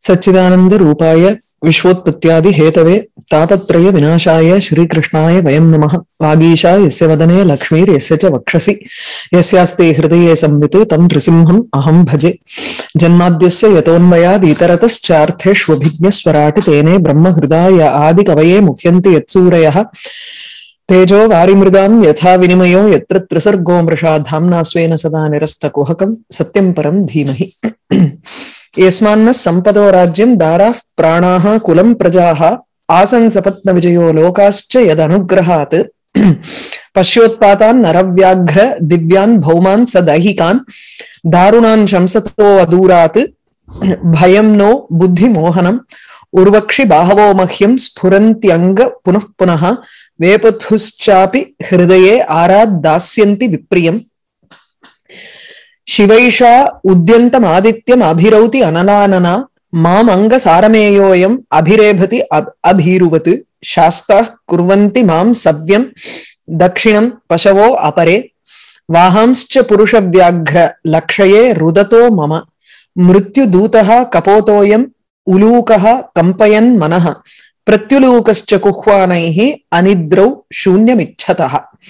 सच्चिदानंद रूपाय विश्वोत्पत्त्यादि Hathaway तापत्रय विनाशाय श्रीकृष्णाय वयं नमः वागीशा यस्य वदने लक्ष्मीर्यस्य च वक्षसि यस्यास्ते हृदये संवित् तं नृसिंहम् अहं भजे जन्माद्यस्य यतोऽन्वयादितरतश्चार्थेष्वभिज्ञस्वराट् तेने ब्रह्महृदाय आदिकवये मुह्यन्ति यत्सूरयः तेजो वारिमृदां यथा विनिमयो यत्र त्रिसर्गो मृषा धाम्ना स्वेन सदा निरस्तकुहकं सत्यं परं धीमहि यस्मान्नः सम्पदो राज्यं दाराः प्राणाः कुलं प्रजाः आसन् सपत्नविजयो लोकाश्च यदनुग्रहात् पश्योत्पातान् नरव्याघ्र दिव्यान् भौमान् स दैहिकान् दारुणान् शंसतो अदूरात् भयं नो बुद्धिमोहनम् उर्वक्षि बाहवो मह्यं स्फुरन्त्यङ्ग पुनः पुनः वेपथुश्चापि हृदये आरात् दास्यन्ति विप्रियम् शिवैषा उद्यन्तमादित्यम् अभिरौति अनलानना माम् अङ्गसारमेयोऽयम् अभिरेभति अभीरुवत् शास्ताः कुर्वन्ति माम् सव्यम् दक्षिणम् पशवो अपरे वाहांश्च पुरुषव्याघ्र लक्षये रुदतो मम मृत्युदूतः कपोतोऽयम् उलूकः कम्पयन् मनः பிரத்யுலூகஸ்ச குஹ்வானைஹி அனித்ரௌ சூன்யமிச்சதா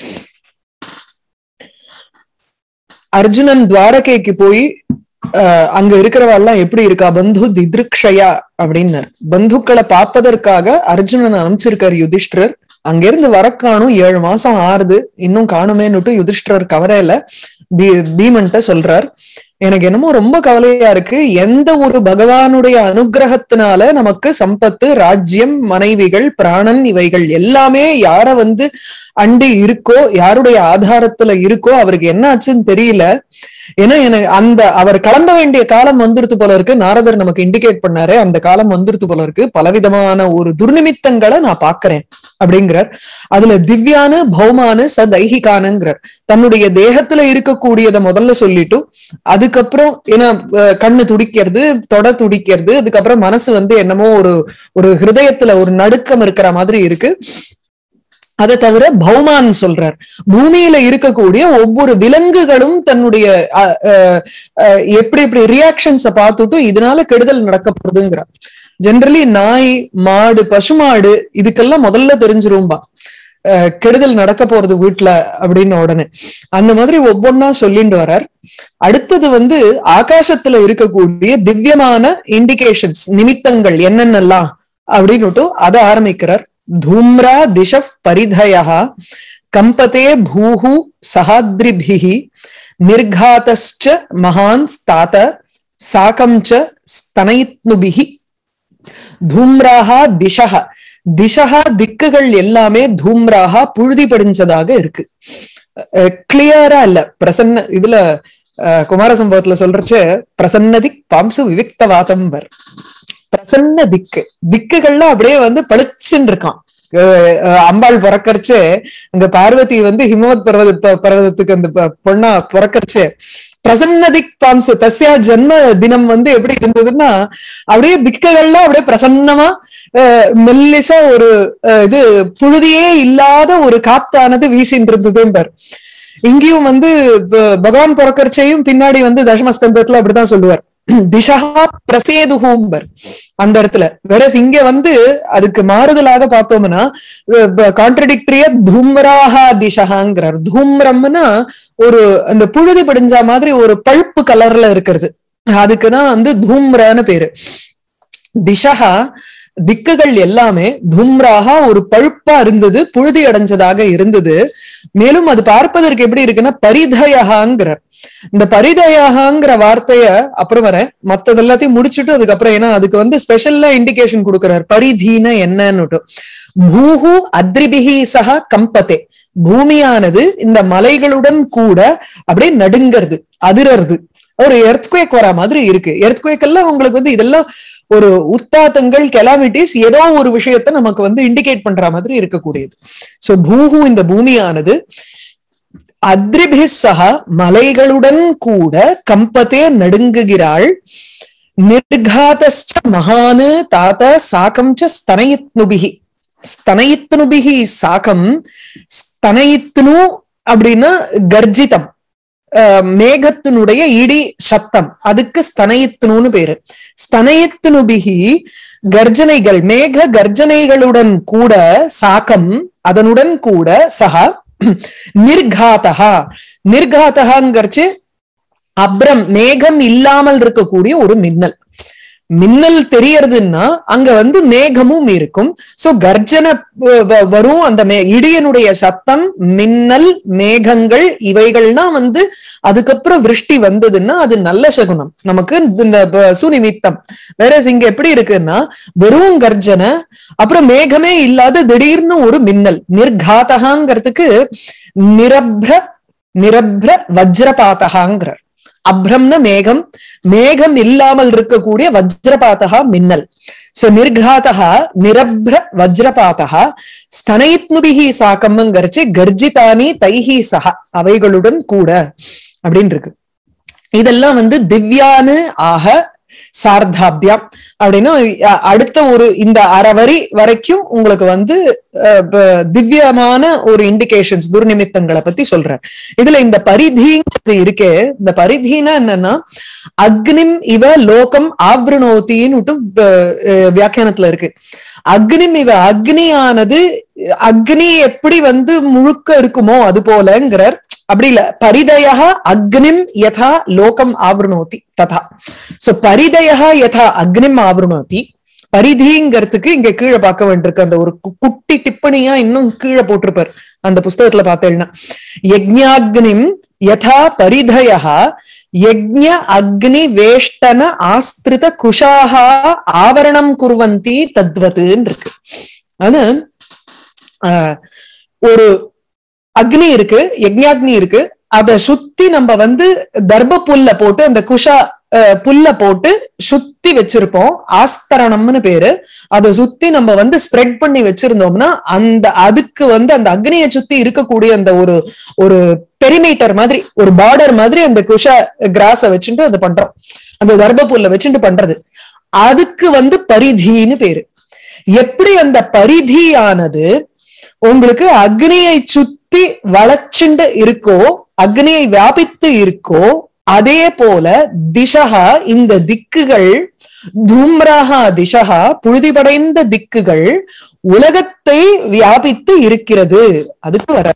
அர்ஜுனன் துவாரகைக்கு போய் அங்க இருக்கிறவாள்லாம் எப்படி இருக்கா பந்து திதிருக்ஷயா அப்படின்னார் பந்துக்களை பார்ப்பதற்காக அர்ஜுனன் அனுப்பிச்சிருக்கார் யுதிஷ்டர் அங்கிருந்து வர காணும் ஏழு மாசம் ஆறுது இன்னும் காணுமேன்னுட்டு யுதிஷ்டர் கவரையில பீ பீமன்ட்ட சொல்றார் எனக்கு என்னமோ ரொம்ப கவலையா இருக்கு எந்த ஒரு பகவானுடைய அனுகிரகத்தினால நமக்கு சம்பத்து ராஜ்யம் மனைவிகள் பிராணன் இவைகள் எல்லாமே யார வந்து அண்டி இருக்கோ யாருடைய ஆதாரத்துல இருக்கோ அவருக்கு என்ன ஆச்சுன்னு தெரியல ஏன்னா எனக்கு அந்த அவர் கிளம்ப வேண்டிய காலம் வந்துருத்து போல இருக்கு நாரதர் நமக்கு இண்டிகேட் பண்ணாரு அந்த காலம் வந்துருத்து போல இருக்கு பலவிதமான ஒரு துர்நிமித்தங்களை நான் பாக்குறேன் அப்படிங்கிறார் அதுல திவ்யானு பௌமானு ச தைகிகானுங்கிறார் தன்னுடைய தேகத்துல இருக்கக்கூடியதை முதல்ல சொல்லிட்டு அதுக்கப்புறம் ஏன்னா கண்ணு துடிக்கிறது தொட துடிக்கிறது அதுக்கப்புறம் மனசு வந்து என்னமோ ஒரு ஒரு ஹிருதயத்துல ஒரு நடுக்கம் இருக்கிற மாதிரி இருக்கு அதை தவிர பௌமான் சொல்றார் பூமியில இருக்கக்கூடிய ஒவ்வொரு விலங்குகளும் தன்னுடைய எப்படி எப்படி ரியாக்ஷன்ஸ பார்த்துட்டு இதனால கெடுதல் நடக்க போகுதுங்கிறார் ஜென்ரலி நாய் மாடு பசுமாடு இதுக்கெல்லாம் முதல்ல தெரிஞ்சிரும்பா கெடுதல் நடக்க போறது வீட்டுல அப்படின்னு உடனே அந்த மாதிரி ஒவ்வொன்னா சொல்லிட்டு வர்றார் அடுத்தது வந்து ஆகாசத்துல இருக்கக்கூடிய திவ்யமான இண்டிகேஷன்ஸ் நிமித்தங்கள் என்னென்னலாம் அப்படின்னுட்டு அதை ஆரம்பிக்கிறார் धूम्रा दिशः परिधयः कम्पते भूः सहाद्रिभिः निर्घातश्च महान् स्तात साकं च स्तनयित्नुभिः धूम्राः दिशः திசகா திக்குகள் எல்லாமே தூம்ராகா புழுதி படிஞ்சதாக இருக்கு கிளியரா இல்ல பிரசன்ன இதுல குமார சம்பவத்துல சொல்றச்சு பிரசன்னதிக் பாம்சு விவிக்த வாதம்பர் பிரசன்ன திக்கு திக்குகள்லாம் அப்படியே வந்து பளிச்சுன்னு இருக்கான் அம்பாள் பிறக்கரிச்சு அங்க பார்வதி வந்து ஹிமவத் பர்வத பர்வதத்துக்கு அந்த பொண்ணா பிறக்கரிச்சு பிரசன்னதிக் பாம்சு தஸ்யா ஜென்ம தினம் வந்து எப்படி இருந்ததுன்னா அப்படியே திக்குகள்லாம் அப்படியே பிரசன்னமா மெல்லிசா ஒரு இது புழுதியே இல்லாத ஒரு காத்தானது வீசின்னு இருந்ததும்பார் இங்கேயும் வந்து பகவான் பிறக்கரிச்சையும் பின்னாடி வந்து தசமஸ்கந்தத்துல அப்படிதான் சொல்லுவார் திசா பிரசேதுகூம்பர் அந்த இடத்துல வேற இங்க வந்து அதுக்கு மாறுதலாக பார்த்தோம்னா கான்ட்ரடிக்டரிய தூம்ராகா திசகாங்கிறார் தூம்ரம்னா ஒரு அந்த புழுதி படிஞ்சா மாதிரி ஒரு பழுப்பு கலர்ல இருக்கிறது அதுக்குதான் வந்து தூம்ரன்னு பேரு திசகா திக்குகள் எல்லாமே தூம்ராக ஒரு பழுப்பா இருந்தது புழுதி அடைஞ்சதாக இருந்தது மேலும் அது பார்ப்பதற்கு எப்படி இருக்குன்னா பரிதயகாங்கிறார் இந்த பரிதயகாங்கிற வார்த்தைய அப்புறம் வர மத்தது எல்லாத்தையும் முடிச்சுட்டு அதுக்கப்புறம் ஏன்னா அதுக்கு வந்து ஸ்பெஷல்லா இண்டிகேஷன் கொடுக்கிறார் பரிதீன என்னன்னு பூஹு அத்ரிபிகி சக கம்பத்தே பூமியானது இந்த மலைகளுடன் கூட அப்படியே நடுங்கிறது அதிரறது ஒரு எர்த்குவேக் வர மாதிரி இருக்கு எர்த்குவேக் எல்லாம் உங்களுக்கு வந்து இதெல்லாம் ஒரு உத்தாத்தங்கள் கெலாமிட்டிஸ் ஏதோ ஒரு விஷயத்த நமக்கு வந்து இண்டிகேட் பண்ற மாதிரி இருக்கக்கூடியது சோ பூஹு இந்த பூமியானது அத்ரிபி சக மலைகளுடன் கூட கம்பத்தே நடுங்குகிறாள் நிர்காதஸ்ட மகானு தாத்த சாக்கம் ச ஸ்தனயித்னுபிகி ஸ்தனயித்னுபிகி சாக்கம் ஸ்தனயித்னு அப்படின்னா கர்ஜிதம் அஹ், மேகத்தினுடைய இடி சத்தம் அதுக்கு ஸ்தனயித்துணுன்னு பேரு ஸ்தனயித்துனுபிகி கர்ஜனைகள் மேக கர்ஜனைகளுடன் கூட சாக்கம் அதனுடன் கூட சஹா நிர்காதகா நிர்காதகாங்கிறச்சு அப்புறம் மேகம் இல்லாமல் இருக்கக்கூடிய ஒரு மின்னல் மின்னல் தெரியறதுன்னா அங்க வந்து மேகமும் இருக்கும் சோ கர்ஜன வ- வ- வரும் அந்த மே இடியனுடைய சத்தம் மின்னல் மேகங்கள் இவைகள்னா வந்து அதுக்கப்புறம் விருஷ்டி வந்ததுன்னா அது நல்ல சகுனம் நமக்கு இந்த ப- சுனிமித்தம் வேற இங்க எப்படி இருக்குன்னா வெறும் கர்ஜனை அப்புறம் மேகமே இல்லாத திடீர்னு ஒரு மின்னல் நிர்காதகாங்கிறதுக்கு நிரப்ர நிரப்ர வஜ்ரபாதகாங்கிறார் அப்ரம்ன மேகம் மேகம் இல்லாமல் இருக்கக்கூடிய வஜ்ரபாதகா மின்னல் சோ நிர்காதகா நிரப்ர வஜ்ரபாதகா ஸ்தனயித்னுபிகி சாக்கம்ங்கிறச்சு கர்ஜிதானி தைஹி சஹ அவைகளுடன் கூட அப்படின்னு இருக்கு இதெல்லாம் வந்து திவ்யானு ஆக சார்தாபியம் அப்படின்னா அ- அடுத்த ஒரு இந்த அரை வரி வரைக்கும் உங்களுக்கு வந்து அஹ், ப- திவ்யமான ஒரு இண்டிகேஷன்ஸ் துர்நிமித்தங்களை பத்தி சொல்றேன் இதுல இந்த பரிதிங்கிறது இருக்கே இந்த பரிதினா என்னன்னா அக்னிம் இவ லோகம் ஆவ்ருணோத்தின்னு வியாக்கியானத்துல இருக்கு அக்னிம் இவ அக்னியானது அக்னி எப்படி வந்து முழுக்க இருக்குமோ அது போலங்கிறார் அப்படி இல்ல பரிதயா அக்னிம் யதா லோகம் ஆவருணோதி ததா சோ பரிதயா யதா அக்னிம் ஆவருணோதி பரிதிங்கிறதுக்கு இங்க கீழே பார்க்க வேண்டியிருக்கு அந்த ஒரு கு- குட்டி டிப்பணியா இன்னும் கீழே போட்டிருப்பார் அந்த புஸ்தகத்துல பார்த்தேன்னா யஜ்ஞாக்னிம் யதா பரிதயா யஜ்ஞ அக்னி வேஷ்டன ஆஸ்திரித குஷாக ஆவரணம் குர்வந்தி தத்வத்துன்னு இருக்கு ஆனா ஆஹ், ஒரு அக்னி இருக்கு யஜ்ஞாக்னி இருக்கு அத சுத்தி நம்ம வந்து தர்ப புல்ல போட்டு அந்த குஷா அஹ், புல்ல போட்டு சுத்தி வச்சிருப்போம் ஆஸ்தரணம்னு பேரு அதை சுத்தி நம்ம வந்து ஸ்ப்ரெட் பண்ணி வச்சிருந்தோம்னா அந்த அதுக்கு வந்து அந்த அக்னியை சுத்தி இருக்கக்கூடிய அந்த ஒரு ஒரு பெரிமீட்டர் மாதிரி ஒரு பார்டர் மாதிரி அந்த குஷா கிராஸ வச்சுட்டு அதை பண்றோம் அந்த தர்ப புல்ல வச்சுட்டு பண்றது அதுக்கு வந்து பரிதின்னு பேரு எப்படி அந்த பரிதியானது உங்களுக்கு அக்னியை சுத்தி வளைச்சுண்டு இருக்கோ அக்னியை வியாபித்து இருக்கோ அதே போல திசகா இந்த திக்குகள் தூம்ராகா திசகா புழுதிபடைந்த திக்குகள் உலகத்தை வியாபித்து இருக்கிறது அதுக்கு வர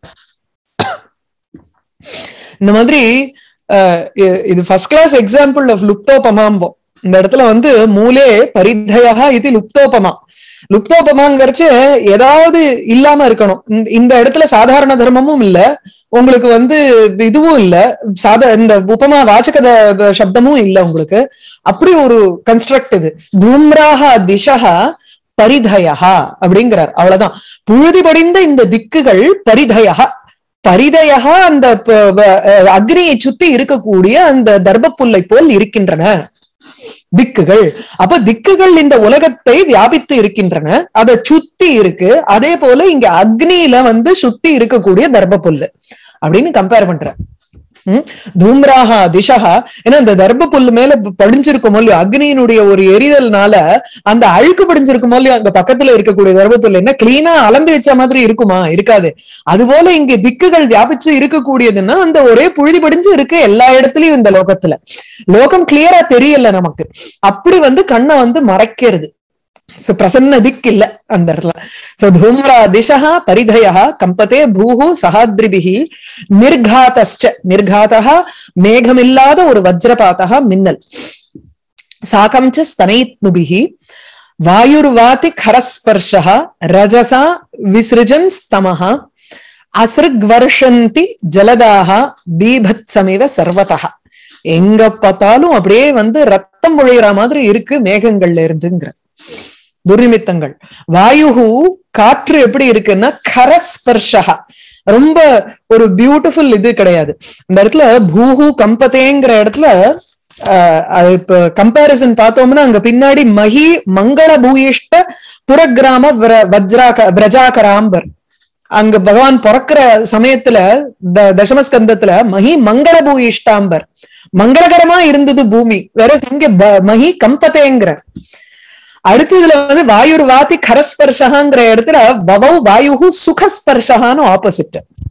இந்த மாதிரி அஹ், இ- இது ஃபர்ஸ்ட் கிளாஸ் எக்ஸாம்பிள் ஆஃப் லுப்தோபமாம்போ இந்த இடத்துல வந்து மூலே பரிதயா இது லுப்தோபமா லுப்தோபமாங்கிறச்சு ஏதாவது இல்லாம இருக்கணும் இந்த- இந்த இடத்துல சாதாரண தர்மமும் இல்ல உங்களுக்கு வந்து இதுவும் இல்ல சாத இந்த உபமா வாச்சக த- சப்தமும் இல்ல உங்களுக்கு அப்படி ஒரு கன்ஸ்ட்ரக்ட் இது தூம்ராக திசகா பரிதயா அப்படிங்கிறார் அவ்வளவுதான் புழுதி படிந்த இந்த திக்குகள் பரிதயா பரிதயா அந்த ப- வ- அஹ் அக்னியை சுத்தி இருக்கக்கூடிய அந்த தர்பப்புல்லை போல் இருக்கின்றன திக்குகள் அப்ப திக்குகள் இந்த உலகத்தை வியாபித்து இருக்கின்றன அதை சுத்தி இருக்கு அதே போல இங்க அக்னியில வந்து சுத்தி இருக்கக்கூடிய தர்ப புல்லு அப்படின்னு கம்பேர் பண்ற ம்? தூம்ராகா திசகா ஏன்னா இந்த தர்ப புல்லு மேல படிஞ்சிருக்குமோ இல்லையோ அக்னியினுடைய ஒரு எரிதல்னால அந்த அழுக்கு படிஞ்சிருக்குமோ இல்லையோ அங்க பக்கத்துல இருக்கக்கூடிய தர்ப புல்லு என்ன கிளீனா அலம்பி வச்ச மாதிரி இருக்குமா இருக்காது அதுபோல இங்க திக்குகள் வியாபிச்சு இருக்கக்கூடியதுன்னா அந்த ஒரே புழுதி படிஞ்சு இருக்கு எல்லா இடத்துலயும் இந்த லோகத்துல லோகம் கிளியரா தெரியல நமக்கு அப்படி வந்து கண்ணை வந்து மறைக்கிறது சோ பிரசன்ன திக் இல்ல அந்த இடத்துல சோ தூம்ரா திசா பரிதயா கம்பதே பூஹு சகாத்ரிபிகி நிர்காதஸ்ச நிர்காதா மேகமில்லாத ஒரு வஜ்ரபாதா மின்னல் சாகம் ச ஸ்தனைத்னுபிஹி வாயுர்வாதி கரஸ்பர்ஷா ரஜசா விசிருஜன் ஸ்தமஹ அசிருக்வர்ஷந்தி ஜலதாக பீபத்சமிவ சர்வதா எங்க பார்த்தாலும் அப்படியே வந்து ரத்தம் பொழியிற மாதிரி இருக்கு மேகங்கள்ல இருந்துங்கிற துர்நிமித்தங்கள் வாயுகு காற்று எப்படி இருக்குன்னா கரஸ்பர்ஷா ரொம்ப ஒரு பியூட்டிஃபுல் இது கிடையாது இந்த இடத்துல பூஹு கம்பதேங்கிற இடத்துல ஆஹ் அது இப்ப கம்பாரிசன் பார்த்தோம்னா அங்க பின்னாடி மகி மங்கள பூயிஷ்ட புறக்கிராம விர- வஜ்ராக விரஜாகராம்பர் அங்க பகவான் பிறக்கிற சமயத்துல த- தசமஸ்கந்தத்துல மகி மங்கள பூயிஷ்டாம்பர் மங்களகரமா இருந்தது பூமி வேற இங்க ப- மகி கம்பதேங்கிற அடுத்ததுல வந்து வாயுர் வாதி கரஸ்பர்ஷகாங்கிற இடத்துல பவௌ வாயுகு சுகஸ்பர்ஷகான்னு ஆப்போசிட்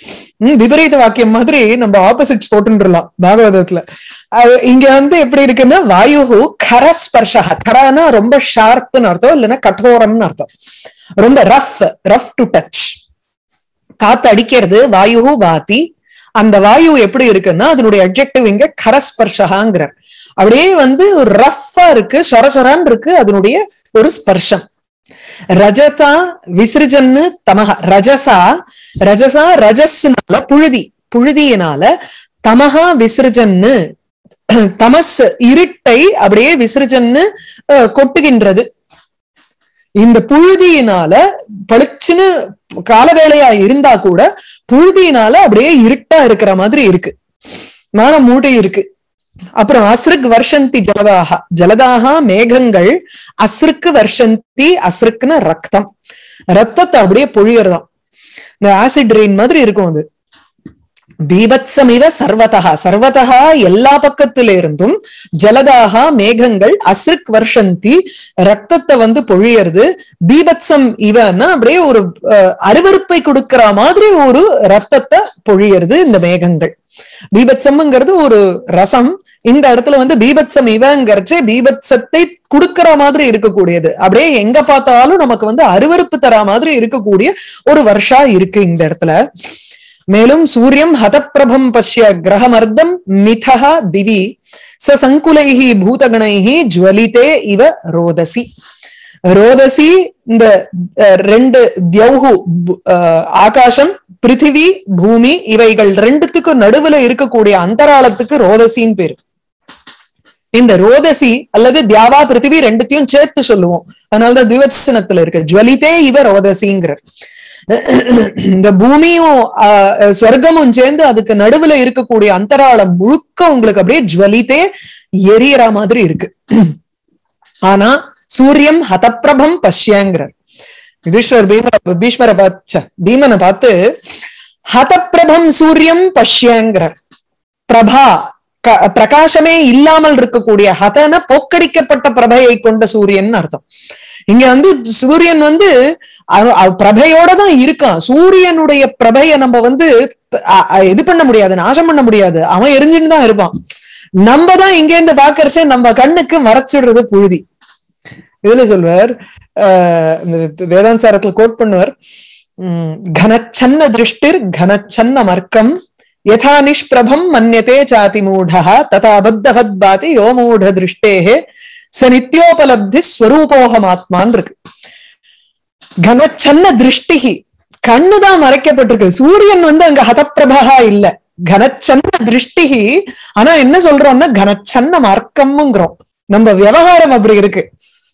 ம், விபரீத வாக்கியம் மாதிரி நம்ம ஆப்போசிட்ஸ் போட்டுலாம் பாகவதத்துல அது இங்க வந்து எப்படி இருக்குன்னா வாயு கரஸ்பர்ஷா கரானா ரொம்ப ஷார்ப்னு அர்த்தம் இல்லைன்னா கठोरம்னு அர்த்தம் ரொம்ப ரஃப் ரஃப் டு டச் காத்து அடிக்கிறது வாயு வாதி அந்த வாயு எப்படி இருக்குன்னா அதனுடைய அப்ஜெக்டிவ் இங்க கரஸ்பர்ஷகாங்கிறார் அப்படியே வந்து ஒரு ரஃப்பா இருக்கு சொரசொரான் இருக்கு அதனுடைய ஒரு ஸ்பர்ஷம் ரஜதா விசிருஜன்னு தமக ரஜசா ரஜசா ரஜஸ்னால புழுதி புழுதியினால தமகா விசிருஜன்னு தமஸ் இருட்டை அப்படியே விசிருஜன்னு அஹ், கொட்டுகின்றது இந்த புழுதியினால பளிச்சுன்னு காலவேளையா இருந்தா கூட புழுதியினால அப்படியே இருட்டா இருக்கிற மாதிரி இருக்கு மான மூட்டை இருக்கு அப்புறம் அஸ்ருக் வர்ஷந்தி ஜலதாக ஜலதாக மேகங்கள் அஸ்ருக்கு வர்ஷந்தி அஸ்ருக்குன்னு ரத்தம் ரத்தத்தை அப்படியே பொழியறதாம் இந்த ஆசிட் ரெயின் மாதிரி இருக்கும் அது பீபத்சமிவ சர்வதா சர்வதா எல்லா பக்கத்துல இருந்தும் ஜலதாக மேகங்கள் அஸ்ருக் வர்ஷந்தி ரத்தத்தை வந்து பொழியறது பீபத்சம் இவன்னா அப்படியே ஒரு அஹ், அருவருப்பை கொடுக்கிற மாதிரி ஒரு ரத்தத்தை பொழியறது இந்த மேகங்கள் பீபத்சம்ங்கிறது ஒரு ரசம் இந்த இடத்துல வந்து பீபத்சம் இவங்கிறச்சே பீபத்சத்தை கொடுக்கிற மாதிரி இருக்கக்கூடியது அப்படியே எங்க பார்த்தாலும் நமக்கு வந்து அருவருப்பு தரா மாதிரி இருக்கக்கூடிய ஒரு வருஷா இருக்கு இந்த இடத்துல மேலும் சூரியம் ஹதப்பிரபம் பஷ்ய கிரகமர்த்தம் மிதஹ திவி ச சங்குலைஹி பூதகணைஹி ஜுவலிதே இவ ரோதசி ரோதசி இந்த அஹ், ரெண்டு தியௌகு பு- அஹ், ஆகாசம் பிருத்திவி பூமி இவைகள் ரெண்டுத்துக்கும் நடுவுல இருக்கக்கூடிய அந்தராளத்துக்கு ரோதசின்னு பேரு இந்த ரோதசி அல்லது தியாவா பிருத்திவி ரெண்டுத்தையும் சேர்த்து சொல்லுவோம் அதனாலதான் திவச்சனத்துல இருக்கு ஜுவலிதே இவ ரோதசிங்கிற இந்த பூமியும் ஆஹ், ஸ்வர்க்கமும் சேர்ந்து அதுக்கு நடுவுல இருக்கக்கூடிய அந்தராளம் முழுக்க உங்களுக்கு அப்படியே ஜுவலித்தே எரியற மாதிரி இருக்கு ஆனா சூரியம் ஹதப்பிரபம் பஷ்யங்கிறார் யுதிஷ்டர் பீம பீஷ்மரை பார்த்து பீமனை பார்த்து ஹதப்பிரபம் சூரியம் பஷ்யங்கிறார் பிரபா க- பிரகாசமே இல்லாமல் இருக்கக்கூடிய ஹதன போக்கடிக்கப்பட்ட பிரபையை கொண்ட சூரியன் அர்த்தம் இங்க வந்து சூரியன் வந்து அவ- அவ பிரபையோட தான் இருக்கான் சூரியனுடைய பிரபைய நம்ம வந்து அ- அ- இது பண்ண முடியாது நாசம் பண்ண முடியாது அவன் எரிஞ்சுன்னு தான் இருப்பான் நம்ம தான் இங்க இருந்து பாக்கறச்சே நம்ம கண்ணுக்கு மறைச்சிடுறது புழுதி இதுல சொல்வார் ஆஹ் இந்த வேதாந்தாரத்துல கோட் பண்ணுவார் உம் கனச்சன்ன திருஷ்டிர் கனச்சன்ன மர்க்கம் யதா நிஷ்பிரபம் மன்யதே சாதி மூடः ததா பத்தவத் பாதி யோ மூட திருஷ்டேஹே ச நித்யோபலப்தி ஸ்வரூபோகமாத்மான் இருக்கு கனச்சன்ன திருஷ்டிகி கண்ணுதான் மறைக்கப்பட்டிருக்கு சூரியன் வந்து அங்க ஹதப்பிரபகா இல்ல கனச்சன்ன திருஷ்டிகி ஆனா என்ன சொல்றோம்னா கனச்சன்ன மார்க்கம்ங்கிறோம் நம்ம விவகாரம் அப்படி இருக்கு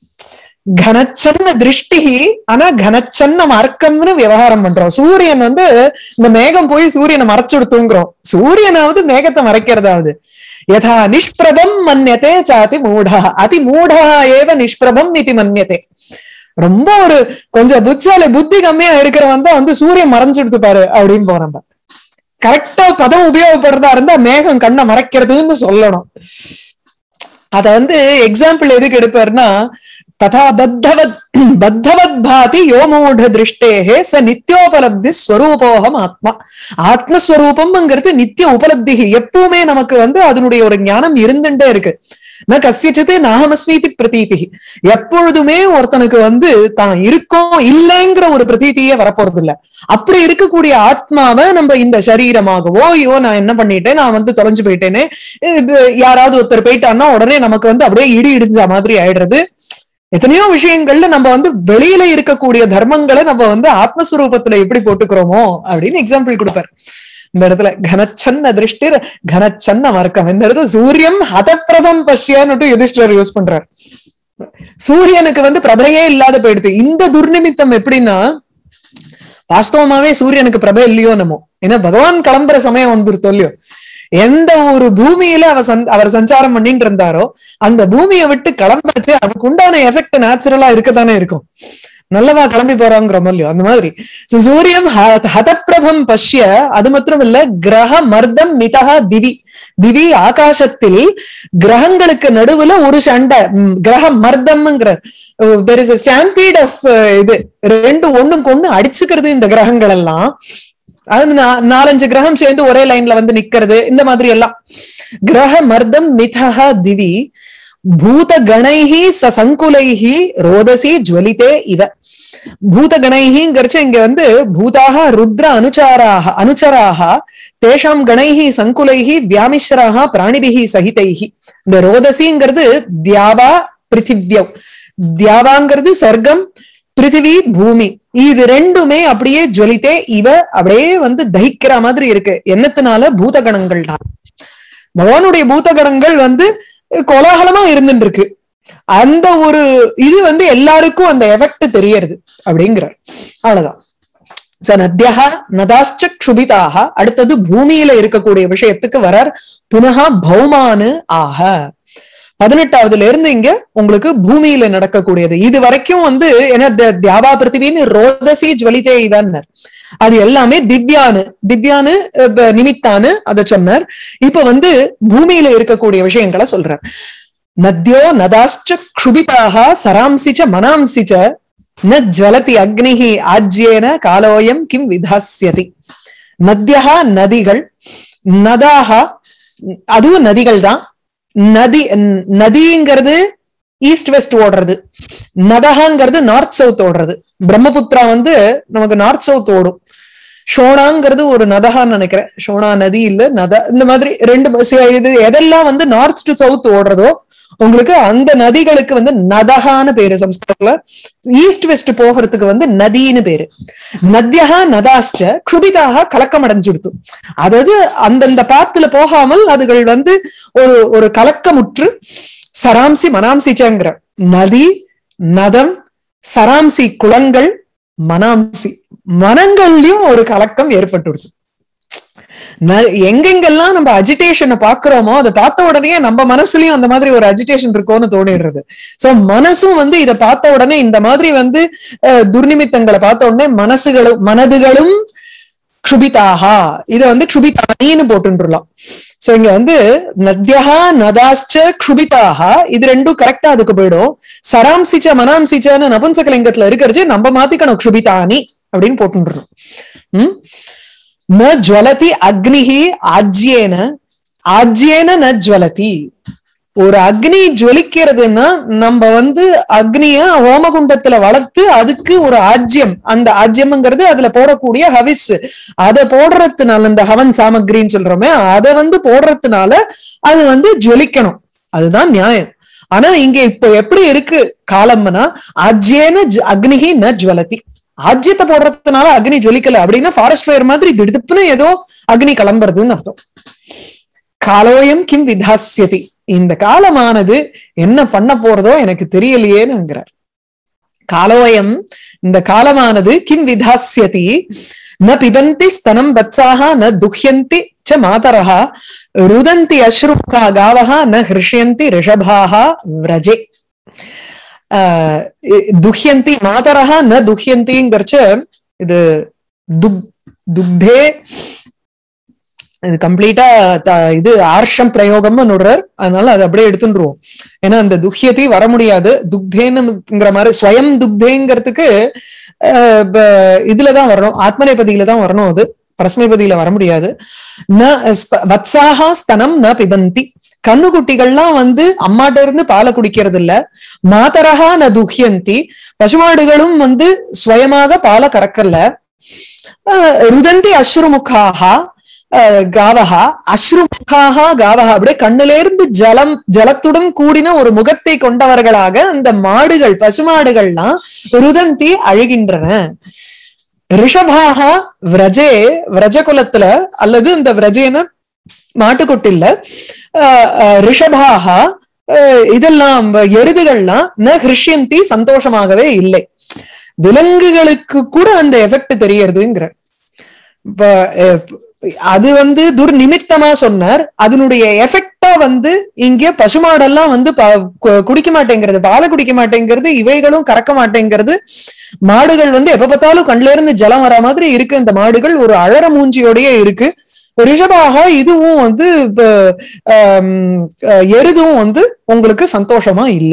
கனச்சன்ன திருஷ்டி ஆனா கனச்சன்ன மார்க்கம்னு விவகாரம் பண்றோம் சூரியன் வந்து இந்த மேகம் போய் சூரியனை மறைச்சுடுத்துங்கிறோம் சூரியனாவது மேகத்தை மறைக்கிறதாவது யதா நிஷ்பிரபம் மன்யதே சாதி மூடா அதி மூடா ஏவ நிஷ்பிரபம் இது மன்யதே ரொம்ப ஒரு கொஞ்சம் புத்தால புத்தி கம்மியா இருக்கிறவன் தான் வந்து சூரியன் மறைஞ்சுடுத்து பாரு அப்படின்னு போறோம் கரெக்டா பதம் உபயோகப்படுறதா இருந்தா மேகம் கண்ணை மறைக்கிறதுன்னு சொல்லணும் அத வந்து எக்ஸாம்பிள் எதுக்கு எடுப்பாருன்னா ததா பத்தவத் பத்தவத் பாதி யோமூட திருஷ்டேகே ச நித்யோபலப்தி ஸ்வரூபோகம் ஆத்மா ஆத்மஸ்வரூபம்ங்கிறது நித்திய உபலப்தி எப்பவுமே நமக்கு வந்து அதனுடைய ஒரு ஞானம் இருந்துட்டே இருக்கு ந கசியச்சது நாகமஸ்மீதி பிரதீதி எப்பொழுதுமே ஒருத்தனுக்கு வந்து தான் இருக்கோம் இல்லைங்கிற ஒரு பிரதீதியே வரப்போறது இல்ல அப்படி இருக்கக்கூடிய ஆத்மாவை நம்ம இந்த சரீரமாகவோ ஐயோ நான் என்ன பண்ணிட்டேன் நான் வந்து தொலைஞ்சு போயிட்டேனே இது யாராவது ஒருத்தர் போயிட்டான்னா உடனே நமக்கு வந்து அப்படியே இடி இடிஞ்ச மாதிரி ஆயிடுறது எத்தனையோ விஷயங்கள்ல நம்ம வந்து வெளியில இருக்கக்கூடிய தர்மங்களை நம்ம வந்து ஆத்மஸ்வரூபத்துல எப்படி போட்டுக்கிறோமோ அப்படின்னு எக்ஸாம்பிள் கொடுப்பார் இந்த இடத்துல கனச்சன்ன திருஷ்டிர் கனச்சன்ன மர்க்கம் இந்த இடத்துல சூரியம் ஹதப்பிரபம் பஷ்யான்னு யுதிஷ்டர் யூஸ் பண்றார் சூரியனுக்கு வந்து பிரபையே இல்லாத போயிடுது இந்த துர்நிமித்தம் எப்படின்னா வாஸ்தவமாவே சூரியனுக்கு பிரபை இல்லையோ நம்ம ஏன்னா பகவான் கிளம்புற சமயம் வந்துருத்தோ இல்லையோ எந்த ஒரு பூமியில அவர் சந் அவர் சஞ்சாரம் பண்ணிட்டு இருந்தாரோ அந்த பூமியை விட்டு கிளம்பச்சு அதுக்கு உண்டான எஃபெக்ட் நேச்சுரலா இருக்கத்தானே இருக்கும் நல்லவா கிளம்பி போறாங்கிறோமோ இல்லையோ அந்த மாதிரி So, சூரியம் ஹ- ஹதப்பிரபம் பஷ்ய அது மாத்திரம் இல்ல கிரக மர்தம் மிதா திவி திவி ஆகாசத்தில் கிரகங்களுக்கு நடுவுல ஒரு சண்டை ம், கிரக மர்தம்ங்கிற தெர் இஸ் ஸ்டாம்பீட் ஆஃப் இது ரெண்டு ஒண்ணுக்கு ஒண்ணு அடிச்சுக்கிறது இந்த கிரகங்கள் எல்லாம் அது நா- நாலஞ்சு கிரகம் சேர்ந்து ஒரே லைன்ல வந்து நிக்கிறது இந்த மாதிரி எல்லாம் கிரக மர்தம் மிதஹ திவி பூத கணைஹி சசங்குலைஹி ரோதசி ஜுவலிதே இவ பூத கணைஹிங்கிறச்சு இங்க வந்து பூதாக ருத்ர அனுச்சாராக அனுச்சராக தேஷாம் கணைஹி சங்குலைஹி வியாமிஸ்ராக பிராணிபிகி சகிதைஹி இந்த ரோதசிங்கிறது தியாவா பிருத்திவ்யம் தியாவாங்கிறது சர்க்கம் பிருத்திவி பூமி இது ரெண்டுமே அப்படியே ஜொலித்தே இவ அப்படியே வந்து தகிக்கிற மாதிரி இருக்கு என்னத்தினால பூதகணங்கள்னால பகவானுடைய பூதகணங்கள் வந்து கோலாகலமா இருந்துட்டு இருக்கு அந்த ஒரு இது வந்து எல்லாருக்கும் அந்த எஃபெக்ட் தெரியறது அப்படிங்கிறார் அவ்வளவுதான் ச நத்யா நதாச்ச க்ஷுபிதாக அடுத்தது பூமியில இருக்கக்கூடிய விஷயத்துக்கு வரார் புனகா பௌமானு ஆக பதினெட்டாவதுல இருந்து இங்க உங்களுக்கு பூமியில நடக்கக்கூடியது இது வரைக்கும் வந்து என்ன த- தியாவா பிருத்திவின்னு ரோதசி ஜுவலிதே இவன்னர் அது எல்லாமே திவ்யானு திவ்யானு அஹ், ப- நிமித்தானு அத சொன்னார் இப்ப வந்து பூமியில இருக்கக்கூடிய விஷயங்களை சொல்றார் நத்யோ நதாச்ச க்ஷுபிதாக சராம்சி ச மனாம்சி ச ந ஜலதி அக்னிஹி ஆஜ்யேன காலோயம் கிம் விதாஸ்யதி நத்யா நதிகள் நதாக அதுவும் நதிகள் தான் நதி ந- நதிங்கிறது ஈஸ்ட் வெஸ்ட் ஓடுறது நதகாங்கிறது நார்த் சவுத் ஓடுறது பிரம்மபுத்திரா வந்து நமக்கு நார்த் சவுத் ஓடும் ஷோனாங்கிறது ஒரு நதகான்னு நினைக்கிறேன் ஷோனா நதி இல்ல நத இந்த மாதிரி ரெண்டு ப- சி- இது எதெல்லாம் வந்து நார்த் டு சவுத் ஓடுறதோ உங்களுக்கு அந்த நதிகளுக்கு வந்து நதகான்னு பேரு சம்ஸ்கிருதத்துல ஈஸ்ட் வெஸ்ட் போகிறதுக்கு வந்து நதின்னு பேரு நத்யா நதாஸ்ட க்ஷுபிதாக கலக்கம் அடைஞ்சுடுத்து அதாவது அந்தந்த பாத்துல போகாமல் அதுகள் வந்து ஒரு ஒரு கலக்கமுற்று சராம்சி மனாம்சிச்சங்கிற நதி நதம் சராம்சி குளங்கள் மனாம்சி மனங்கள்லயும் ஒரு கலக்கம் ஏற்பட்டுடுது ந- எங்கெங்கெல்லாம் நம்ம அஜிடேஷனை பாக்குறோமோ அதை பார்த்த உடனே நம்ம மனசுலயும் அந்த மாதிரி ஒரு அஜிடேஷன் இருக்கும்னு தோணிடுறது சோ மனசும் வந்து இதை பார்த்த உடனே இந்த மாதிரி வந்து அஹ், துர்நிமித்தங்களை பார்த்த உடனே மனசுகளும் மனதுகளும் க்ஷுபிதாகா இத வந்து க்ஷுபிதானின்னு போட்டுலாம் சோ இங்க வந்து நத்யா நதாஸ்ச க்ஷுபிதாகா இது ரெண்டும் கரெக்டா அதுக்கு போயிடும் சராம்சிச்ச மனாம்சிச்சன்னு நபுன்சகலிங்கத்துல இருக்கிறது நம்ம மாத்திக்கணும் க்ஷுபிதானி அப்படின்னு போட்டுருணும் உம் ந ஜுவலதி அக்னிஹி ஆஜ்யேன ஆஜ்யேன ந ஜுவலதி ஒரு அக்னி ஜுவலிக்கிறதுன்னா நம்ம வந்து அக்னிய ஹோமகுண்டத்துல வளர்த்து அதுக்கு ஒரு ஆஜ்யம் அந்த ஆஜ்யம்ங்கிறது அதுல போடக்கூடிய ஹவிஸ் அதை போடுறதுனால இந்த ஹவன் சாமக்ரின்னு சொல்றோமே அதை வந்து போடுறதுனால அது வந்து ஜுவலிக்கணும் அதுதான் நியாயம் ஆனா இங்க இப்போ எப்படி இருக்கு காலம்னா ஆஜ்யேன ஜ- அக்னிஹி ந ஜுவலதி ஆஜ்யத்தை போடுறதுனால அக்னி ஜொலிக்கல அப்படின்னா ஃபாரஸ்ட் ஃபயர் மாதிரி திடுப்புன்னு ஏதோ அக்னி கிளம்புறதுன்னு அர்த்தம் காலோயம் கிம் விதாஸ்யதி இந்த காலமானது என்ன பண்ண போறதோ எனக்கு தெரியலையேனுங்கிறார் காலோயம் இந்த காலமானது கிம் விதாஸ்யதி ந பிபந்தி ஸ்தனம் வத்சாக ந துஹ்யந்தி ச மாதரः ருதந்தி அஸ்ருக்கா காவः ந ஹிருஷ்யந்தி ரிஷபாः விரஜே ஆஹ் இ- துஹ்யந்தி மாதரஹ ந துஹ்யந்திங்கிறச்ச இது துக் துக்தே இது கம்ப்ளீட்டா இது ஆர்ஷம் பிரயோகம்னு நுடுறார் அதனால அதை அப்படியே எடுத்துருவோம் ஏன்னா அந்த துஹ்யதி வர முடியாது துக்தேன்னுங்கிற மாதிரி ஸ்வயம் துக்தேங்கிறதுக்கு ஆஹ் ப- இதுலதான் வரணும் ஆத்மநேபதியில தான் வரணும் அது பரஸ்மைபதியில வர முடியாது ந ஸ்த- வத்சாகா ஸ்தனம் ந பிபந்தி கண்ணுக்குட்டிகள்லாம் வந்து அம்மாட்ட இருந்து பாலை குடிக்கிறது இல்ல மாதரகா ந துஹ்யந்தி பசுமாடுகளும் வந்து சுயமாக பாலை கறக்கல ஆஹ் ருதந்தி அஸ்ருமுகாக காவகா அஸ்ருமுகாக காவகா அப்படியே கண்ணுல இருந்து ஜலம் ஜலத்துடன் கூடின ஒரு முகத்தை கொண்டவர்களாக அந்த மாடுகள் பசுமாடுகள்லாம் ருதந்தி அழுகின்றன ரிஷபாக விரஜே விரஜகுலத்துல அல்லது இந்த விரஜேன மாட்டுக்குட்டில்ல ஆஹ் ஆஹ் ரிஷபாக ஆஹ் இதெல்லாம் எருதுகள்லாம் ந ஹிருஷ்யந்தி சந்தோஷமாகவே இல்லை விலங்குகளுக்கு கூட அந்த எஃபெக்ட் தெரியறதுங்கிற இப்ப அஹ், அது வந்து துர்நிமித்தமா சொன்னார் அதனுடைய எஃபெக்டா வந்து இங்க பசுமாடெல்லாம் வந்து ப- கு- குடிக்க மாட்டேங்கிறது பாலை குடிக்க மாட்டேங்கிறது இவைகளும் கறக்க மாட்டேங்கிறது மாடுகள் வந்து எப்ப பார்த்தாலும் கண்ல இருந்து ஜலம் வர மாதிரி இருக்கு இந்த மாடுகள் ஒரு அழற மூஞ்சியோடயே இருக்கு ரிஷபாக இதுவும் வந்து இப்ப, ஆம், அஹ், எருதும் வந்து உங்களுக்கு சந்தோஷமா இல்ல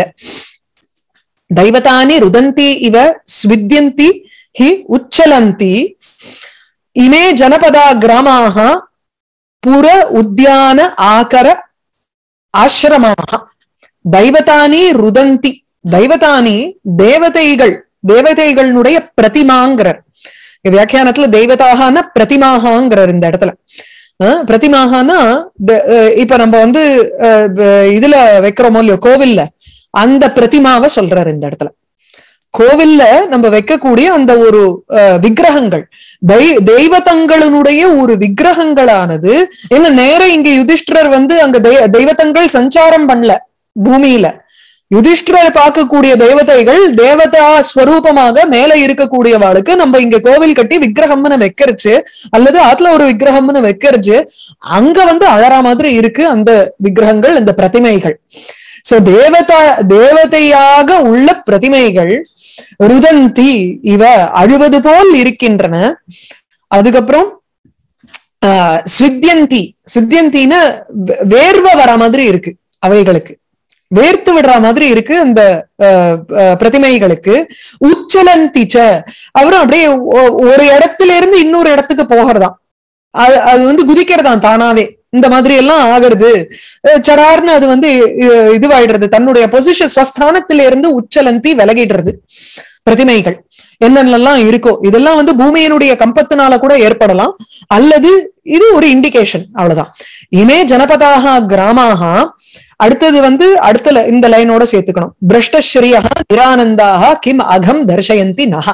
தைவதானி ருதந்தி இவ ஸ்வித்யந்தி ஹி உச்சலந்தி இமே ஜனபதா கிராமாக புற உத்தியான ஆகர ஆசிரமாக தைவதானி ருதந்தி தைவதானி தேவதைகள் தேவதைகளுடைய பிரதிமாங்கிறார் வியாக்கியானத்துல தெய்வதாகனா பிரதிமாகாங்கிறார் இந்த இடத்துல அஹ் பிரதிமாகனா த- அஹ் இப்ப நம்ம வந்து அஹ் ப- இதுல வைக்கிறோமோ இல்லையோ கோவில்ல அந்த பிரதிமாவை சொல்றாரு இந்த இடத்துல கோவில்ல நம்ம வைக்கக்கூடிய அந்த ஒரு அஹ், விக்கிரகங்கள் தெய் தெய்வத்தங்களினுடைய ஒரு விக்கிரகங்களானது என்ன நேரா இங்க யுதிஷ்டிரர் வந்து அங்க தெய்- தெய்வத்தங்கள் சஞ்சாரம் பண்ணல பூமியில யுதிஷ்டிரர் பார்க்கக்கூடிய தேவதைகள் தேவதா ஸ்வரூபமாக மேல இருக்கக்கூடியவாளுக்கு நம்ம இங்க கோவில் கட்டி விக்கிரகம்னு வைக்கிறச்சு அல்லது ஆத்துல ஒரு விக்கிரகம்னு வைக்கிறச்சு அங்க வந்து அழறா மாதிரி இருக்கு அந்த விக்கிரகங்கள் அந்த பிரதிமைகள் சோ தேவதா தேவதையாக உள்ள பிரதிமைகள் ருதந்தி இவ அழுவது போல் இருக்கின்றன அதுக்கப்புறம் ஆஹ் ஸ்வித்யந்தி ஸ்வித்யந்தின்னு வே- வேர்வை வர மாதிரி இருக்கு அவைகளுக்கு வேர்த்து விடுற மாதிரி இருக்கு அந்த ஆஹ் ஆஹ் பிரதிமைகளுக்கு உச்சலந்திச்ச அப்புறம் அப்படியே ஒ- ஒரு இடத்துல இருந்து இன்னொரு இடத்துக்கு போகிறதாம் அது அது வந்து குதிக்கிறதாம் தானாவே இந்த மாதிரி எல்லாம் ஆகிறது அஹ் சரார்னு அது வந்து இ- இதுவாயிடுறது தன்னுடைய பொசிஷன் ஸ்வஸ்தானத்தில இருந்து உச்சலந்தி விலகிடுறது பிரதிமைகள் என்னென்னலாம் இருக்கோ இதெல்லாம் வந்து பூமியினுடைய கம்பத்தினால கூட ஏற்படலாம் அல்லது இது ஒரு இண்டிகேஷன் அவ்வளவுதான் இமே ஜனபதாக கிராமாக அடுத்தது வந்து அடுத்த ல- இந்த லைனோட சேர்த்துக்கணும் பிரஷ்டஸ்ரீயா நிரானந்தாக கிம் அகம் தர்ஷயந்தி நக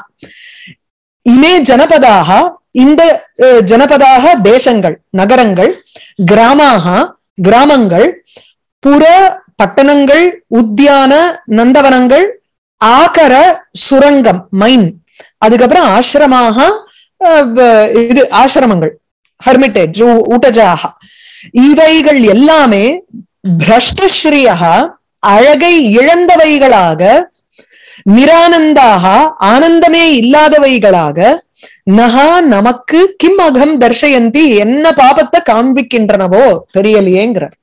இமே ஜனபதாக இந்த அஹ், ஜனபதாக தேசங்கள் நகரங்கள் கிராமாக கிராமங்கள் புற பட்டணங்கள் உத்தியான நந்தவனங்கள் ஆகர சுரங்கம் மைன் அதுக்கப்புறம் ஆசிரமாக அஹ், வ- இது ஆசிரமங்கள் ஹெர்மிட்டேஜ் ஊட்டஜாக இவைகள் எல்லாமே பிரஷ்டஸ்ரீயாக அழகை இழந்தவைகளாக நிரானந்தாக ஆனந்தமே இல்லாதவைகளாக நகா நமக்கு கிம் அகம் தர்ஷயந்தி என்ன பாபத்தை காண்பிக்கின்றனவோ தெரியலையேங்கிறார்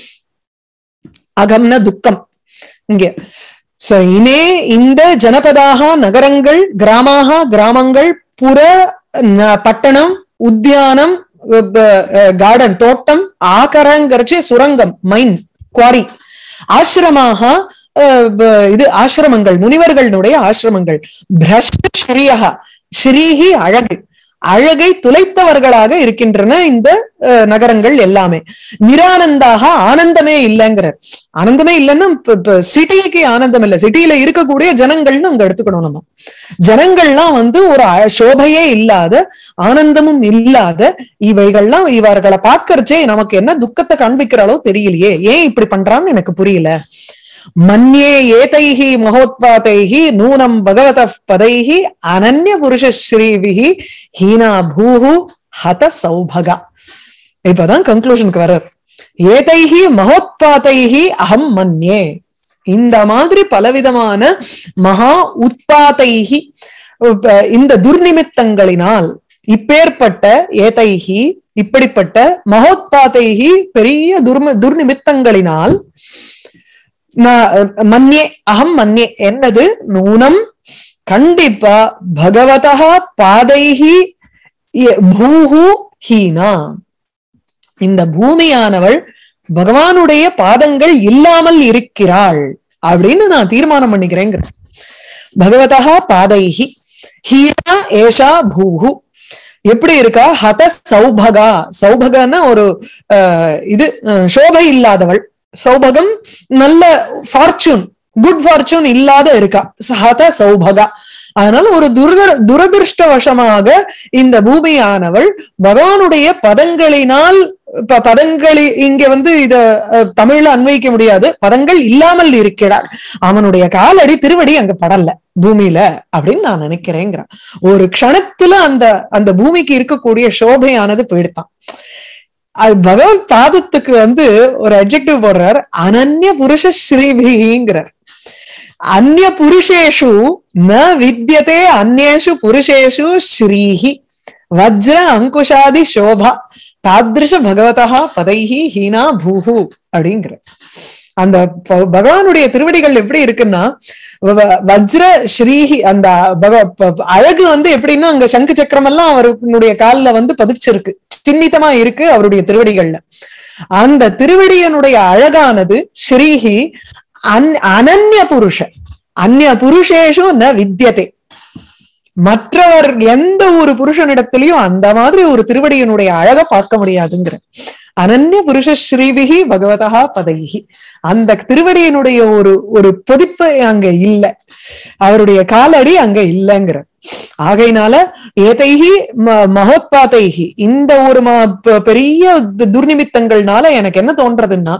அகம்ன துக்கம் இங்க சோ இனே இந்த ஜனபதாக நகரங்கள் கிராமாக கிராமங்கள் புற ந- பட்டணம் உத்தியானம் கார்டன் தோட்டம் ஆகரங்கிறச்சு சுரங்கம் மைன் குவாரி ஆசிரமாக அஹ், ப- இது ஆசிரமங்கள் முனிவர்களுடைய ஆசிரமங்கள் பிரஷ்ட ஸ்ரீயகா ஸ்ரீஹி அழகு அழகை துளைத்தவர்களாக இருக்கின்றன இந்த அஹ், நகரங்கள் எல்லாமே நிரானந்தாக ஆனந்தமே இல்லைங்கிறார் ஆனந்தமே இல்லைன்னா சிட்டிக்கு ஆனந்தம் இல்லை சிட்டியில இருக்கக்கூடிய ஜனங்கள்னு அங்க எடுத்துக்கணும் நம்ம ஜனங்கள்லாம் வந்து ஒரு அ- சோபையே இல்லாத ஆனந்தமும் இல்லாத இவைகள்லாம் இவர்களை பார்க்கறச்சே நமக்கு என்ன துக்கத்தை காண்பிக்கிறாளோ தெரியலையே ஏன் இப்படி பண்றான்னு எனக்கு புரியல மன்யே ஏதைஹி மகோத்பாதைஹி நூனம் பகவத பதைஹி அனன்ய புருஷ ஸ்ரீவிஹி ஹீனா பூஹு ஹத சௌபகா இப்பதான் கன்க்ளூஷனுக்கு வர்றார் ஏதைஹி மகோத்பாதைஹி அகம் மன்யே இந்த மாதிரி பலவிதமான மகா உத்பாதைஹி இப்ப இந்த துர்நிமித்தங்களினால் இப்பேற்பட்ட ஏதைஹி இப்படிப்பட்ட மகோத்பாதைஹி பெரிய துர்ம துர்நிமித்தங்களினால் நான் மன்யே அகம் மன்யே என்னது நூனம் கண்டிப்பா பகவதா பாதைஹி எ- பூஹு ஹீனா இந்த பூமியானவள் பகவானுடைய பாதங்கள் இல்லாமல் இருக்கிறாள் அப்படின்னு நான் தீர்மானம் பண்ணிக்கிறேங்கிற பகவதா பாதைஹி ஹீனா ஏஷா பூஹு எப்படி இருக்கா ஹத சௌபகா சௌபகன்னா ஒரு அஹ், இது அஹ், சோபை இல்லாதவள் சௌபகம் நல்ல ஃபார்ச்சூன் குட் ஃபார்ச்சூன் இல்லாத இருக்கா ஹத சௌபகா அதனால ஒரு துரத துரதிருஷ்டவசமாக இந்த பூமியானவள் பகவானுடைய பதங்களினால் ப- பதங்களி இங்க வந்து இத அஹ், தமிழ்ல அன்வைக்க முடியாது பதங்கள் இல்லாமல் இருக்கிறார் அவனுடைய காலடி திருவடி அங்க படல பூமியில அப்படின்னு நான் நினைக்கிறேங்கிறான் ஒரு க்ஷணத்துல அந்த அந்த பூமிக்கு இருக்கக்கூடிய சோபையானது போயிடுதான் அது பகவத் பாதத்துக்கு வந்து ஒரு அட்ஜெக்டிவ் போடுறார் அனன்ய புருஷ ஸ்ரீபிங்கிறார் அந்நிய புருஷேஷு ந வித்யதே அந்நேஷு புருஷேஷு ஸ்ரீஹி வஜ்ர அங்குஷாதி சோபா தாத்ருஷ பகவதா பதைஹி ஹீனா பூஹு அப்படிங்கிற அந்த ப- பகவானுடைய திருவடிகள் எப்படி இருக்குன்னா வ- வஜ்ர ஸ்ரீஹி அந்த பக- ப- அழகு வந்து எப்படின்னா அங்க சங்கு சக்கரம் எல்லாம் அவருடைய கால்ல வந்து பதிச்சிருக்கு சின்னிதமா இருக்கு அவருடைய திருவடிகள்ல அந்த திருவடியனுடைய அழகானது ஸ்ரீஹி அன் அனன்ய புருஷ அந்நிய புருஷேஷு ந வித்யதே மற்றவர் எந்த ஒரு புருஷனிடத்திலையும் அந்த மாதிரி ஒரு திருவடியினுடைய அழக பார்க்க முடியாதுங்கிற அனன்ய புருஷ ஸ்ரீபிகி பகவதா பதைகி அந்த திருவடியினுடைய ஒரு ஒரு பொதிப்பு அங்க இல்ல அவருடைய காலடி அங்க இல்லைங்கிற ஆகையினால ஏதைகி ம- மகோத்பாதைகி இந்த ஒரு ம- பெ- பெரிய து- துர்நிமித்தங்கள்னால எனக்கு என்ன தோன்றதுன்னா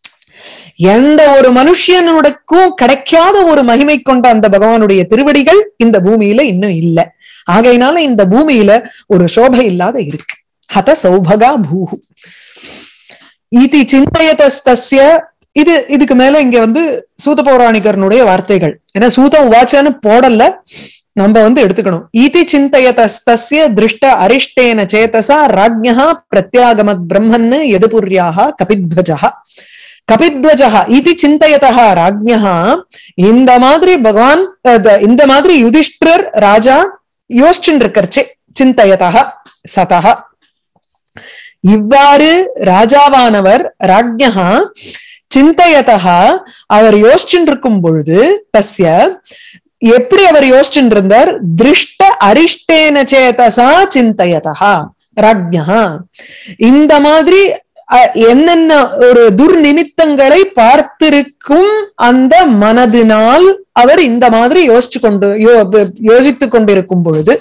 எந்த ஒரு மனுஷனுடைக்கும் கிடைக்காத ஒரு மகிமை கொண்ட அந்த பகவானுடைய திருவடிகள் இந்த பூமியில இன்னும் இல்ல ஆகையினால இந்த பூமியில ஒரு சோபை இல்லாத இருக்கு ஹத சௌபகா பூஹு இதி சிந்தயதஸ்தஸ்ய இது இதுக்கு மேல இங்க வந்து சூத பௌராணிகரனுடைய வார்த்தைகள் ஏன்னா சூத உவாச்சன்னு போடல நம்ம வந்து எடுத்துக்கணும் இதி சிந்தயதஸ்தஸ்ய திருஷ்ட அரிஷ்டேன சேதசா ராஜ்ஞா பிரத்யாகமத் பிரம்மன்னு எதுபுரியாக கபித்வஜா கபித்வஜா இது சிந்தயதா ராஜ்ஞா இந்த மாதிரி பகவான் அஹ், த- இந்த மாதிரி யுதிஷ்டிரர் ராஜா யோசிச்சுட்டு இருக்கர்ச்சே சிந்தயதா சதா இவ்வாறு ராஜாவானவர் ராஜ்ஞா சிந்தயதா அவர் யோசிச்சுட்டு இருக்கும் பொழுது தஸ்ய எப்படி அவர் யோசிச்சுட்டு இருந்தார் திருஷ்ட அரிஷ்டேன சேதசா சிந்தயதா ராஜ்ஞா இந்த மாதிரி அஹ், என்னென்ன ஒரு துர்நிமித்தங்களை பார்த்திருக்கும் அந்த மனதினால் அவர் இந்த மாதிரி யோசிச்சு கொண்டு யோ- யோசித்துக் கொண்டிருக்கும் பொழுது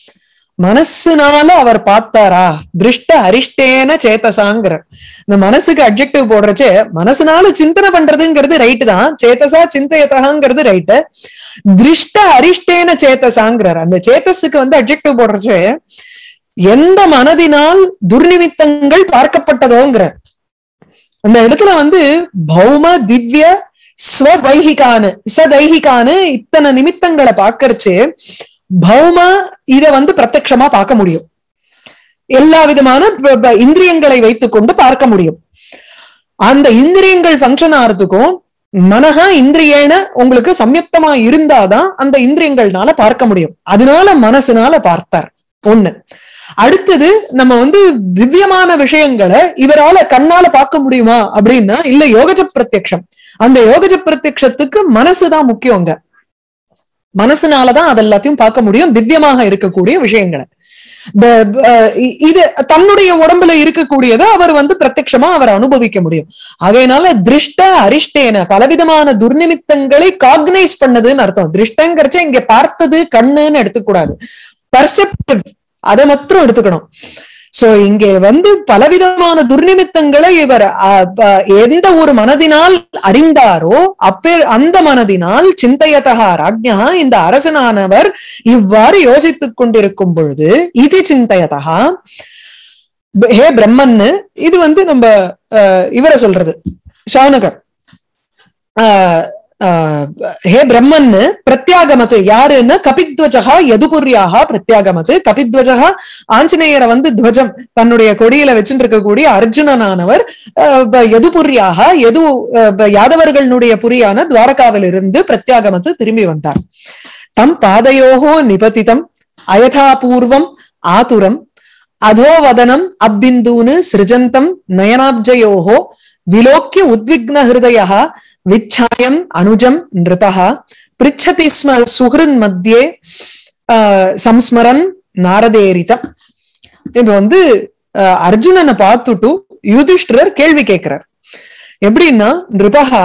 மனசுனால அவர் பார்த்தாரா திருஷ்ட அரிஷ்டேன சேத்தசாங்கிற இந்த மனசுக்கு அப்ஜெக்டிவ் போடுறச்சே மனசுனால சிந்தனை பண்றதுங்கிறது ரைட்டு தான் சேத்தசா சிந்தையத்தகாங்கிறது ரைட்டு திருஷ்ட அரிஷ்டேன சேத்தசாங்கிறார் அந்த சேத்தஸுக்கு வந்து அப்ஜெக்டிவ் போடுறச்சே எந்த மனதினால் துர்நிமித்தங்கள் பார்க்கப்பட்டதோங்கிறார் அந்த இடத்துல வந்து பௌம திவ்ய ஸ்வதைகிகானு சதைகிகானு இத்தனை நிமித்தங்களை பார்க்கறச்சு பௌம இத வந்து பிரத்யக்ஷமா பார்க்க முடியும் எல்லா விதமான ப- ப- இந்திரியங்களை வைத்துக்கொண்டு பார்க்க முடியும் அந்த இந்திரியங்கள் ஃபங்க்ஷன் ஆறதுக்கும் மனஹா இந்திரியேன உங்களுக்கு சம்யுக்தமா இருந்தாதான் அந்த இந்திரியங்கள்னால பார்க்க முடியும் அதனால மனசுனால பார்த்தார் ஒண்ணு அடுத்தது நம்ம வந்து திவ்யமான விஷயங்களை இவரால கண்ணால பார்க்க முடியுமா அப்படின்னா இல்ல யோகஜ பிரத்யக்ஷம் அந்த யோகஜ பிரத்யக்ஷத்துக்கு மனசுதான் முக்கியங்க மனசுனாலதான் அது எல்லாத்தையும் பார்க்க முடியும் திவ்யமாக இருக்கக்கூடிய விஷயங்களை The- அஹ் இ- இது தன்னுடைய உடம்புல இருக்கக்கூடியதை அவர் வந்து பிரத்யக்ஷமா அவர் அனுபவிக்க முடியும் அதனால திருஷ்ட அரிஷ்டேன பலவிதமான துர்நிமித்தங்களை காக்னைஸ் பண்ணதுன்னு அர்த்தம் திருஷ்டங்கிறச்ச இங்க பார்த்தது கண்ணுன்னு எடுத்துக்கூடாது பர்செப்டிவ் அதை மாத்திரம் எடுத்துக்கணும் சோ இங்க வந்து பலவிதமான துர்நிமித்தங்களை இவர் அஹ், ப- எந்த ஒரு மனதினால் அறிந்தாரோ அப்பே அந்த மனதினால் சிந்தையதகா ராஜ்யா இந்த அரசனானவர் இவ்வாறு யோசித்துக் கொண்டிருக்கும் பொழுது இது சிந்தையதகா ப- ஹே பிரம்மன்னு இது வந்து நம்ம அஹ், இவரை சொல்றது ஷானகர் ஆஹ், ஆஹ், ஹே பிரம்மன்னு பிரத்யாகமத்து யாருன்னா கபித்வஜகா யதுபுரியாக பிரத்யாகமத்து கபித்வஜகா ஆஞ்சநேயரை வந்து துவஜம் தன்னுடைய கொடியில வச்சுட்டு இருக்கக்கூடிய அர்ஜுனனானவர் ஆஹ், ப- யதுபுரியாக யது ஆஹ், ப- யாதவர்களுடைய புரியான துவாரகாவிலிருந்து பிரத்யாகமத்து திரும்பி வந்தார் தம் பாதையோகோ நிபதிதம் அயதாபூர்வம் ஆதுரம் அதோவதனம் அப்பிந்தூனு சிருஜந்தம் நயனாப்ஜயோகோ விலோக்கிய உத்விக்ன ஹிருதய விச்சாயம் அனுஜம் நிருபः பிருச்சதி ஸ்ம சுஹிருன் மத்தியே ஆஹ், சம்ஸ்மரன் நாரதேரிதம் இப்ப வந்து ஆஹ், அர்ஜுனனை பார்த்துட்டு யுதிஷ்டிரர் கேள்வி கேட்கிறார் எப்படின்னா நிருபகா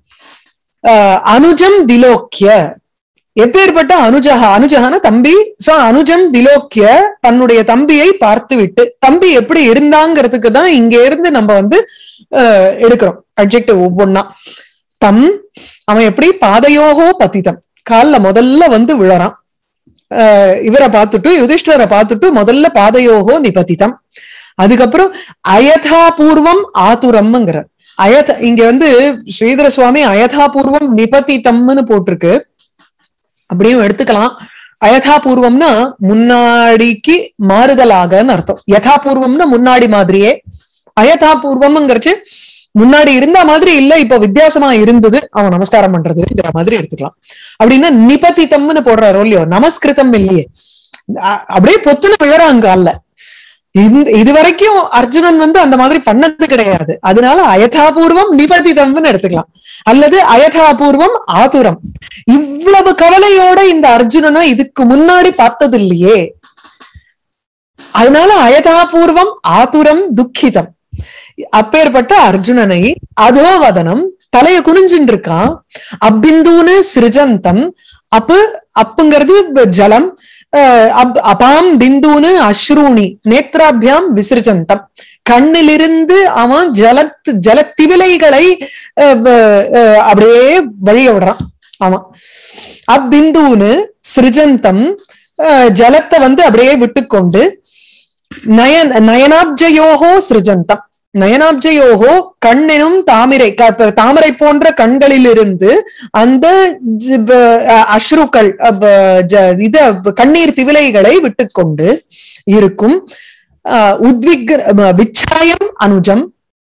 ஆஹ், அனுஜம் விலோக்கிய எப்பேற்பட்ட அனுஜகா அனுஜகான தம்பி சோ அனுஜம் விலோக்கிய தன்னுடைய தம்பியை பார்த்து விட்டு தம்பி எப்படி இருந்தாங்கிறதுக்கு தான் இங்க இருந்து நம்ம வந்து அஹ், எடுக்கிறோம் அப்ஜெக்டிவ் ஒவ்வொன்னா தம் அவன் எப்படி பாதையோகோ பதிதம் கால்ல முதல்ல வந்து விழறான் அஹ், இவரை பார்த்துட்டு யுதிஷ்டரை பார்த்துட்டு முதல்ல பாதையோகோ நிபதிதம் அதுக்கப்புறம் அயதாபூர்வம் ஆதுரம்ங்கிற அயத இங்க வந்து ஸ்ரீதர சுவாமி அயதாபூர்வம் நிபதிதம்னு போட்டிருக்கு அப்படியும் எடுத்துக்கலாம் அயதாபூர்வம்னா முன்னாடிக்கு மாறுதலாகன்னு அர்த்தம் யதாபூர்வம்னா முன்னாடி மாதிரியே அயதாபூர்வம்ங்கிறச்சு முன்னாடி இருந்த மாதிரி இல்ல இப்ப வித்தியாசமா இருந்தது அவன் நமஸ்காரம் பண்றதுங்கிற மாதிரி எடுத்துக்கலாம் அப்படின்னா நிபதித்தம்னு போடுறாரோ இல்லையோ நமஸ்கிருதம் இல்லையே அ- அப்படியே பொத்துன விழறாங்க அல்ல இந்த இது வரைக்கும் அர்ஜுனன் வந்து அந்த மாதிரி பண்ணது கிடையாது அதனால அயதாபூர்வம் நிபதிதம்னு எடுத்துக்கலாம் அல்லது அயதாபூர்வம் ஆதுரம் இவ்வளவு கவலையோட இந்த அர்ஜுனனை இதுக்கு முன்னாடி பார்த்தது இல்லையே அதனால அயதாபூர்வம் ஆதுரம் துக்கிதம் அப்பேற்பட்ட அர்ஜுனனை அதோவதனம் தலைய குனிஞ்சுட்டு இருக்கான் அப்பிந்துன்னு சிருஜந்தம் அப்பு அப்புங்கிறது ப- ஜலம் அஹ் அப்- அபாம் பிந்துன்னு அஸ்ரூணி நேத்ராபியாம் விசிருஜந்தம் கண்ணிலிருந்து அவன் ஜலத்து ஜலத்திவிலைகளை அஹ், வ- அஹ், அப்படியே வழிய விடுறான் அவன் அப்பிந்துன்னு சிருஜந்தம் அஹ், ஜலத்தை வந்து அப்படியே விட்டுக்கொண்டு நயன் நயனாப்ஜயோகோ சிருஜந்தம் நயனாப்ஜயோகோ கண்ணெனும் தாமரை க- ப- தாமரை போன்ற கண்களிலிருந்து அந்த ஜ- ப- அ- அஸ்ருக்கள் அ, ப- ஜ- இத கண்ணீர் திவிலைகளை விட்டுக்கொண்டு இருக்கும் அஹ், உத்விக்ர ம- விச்சாயம் அனுஜம்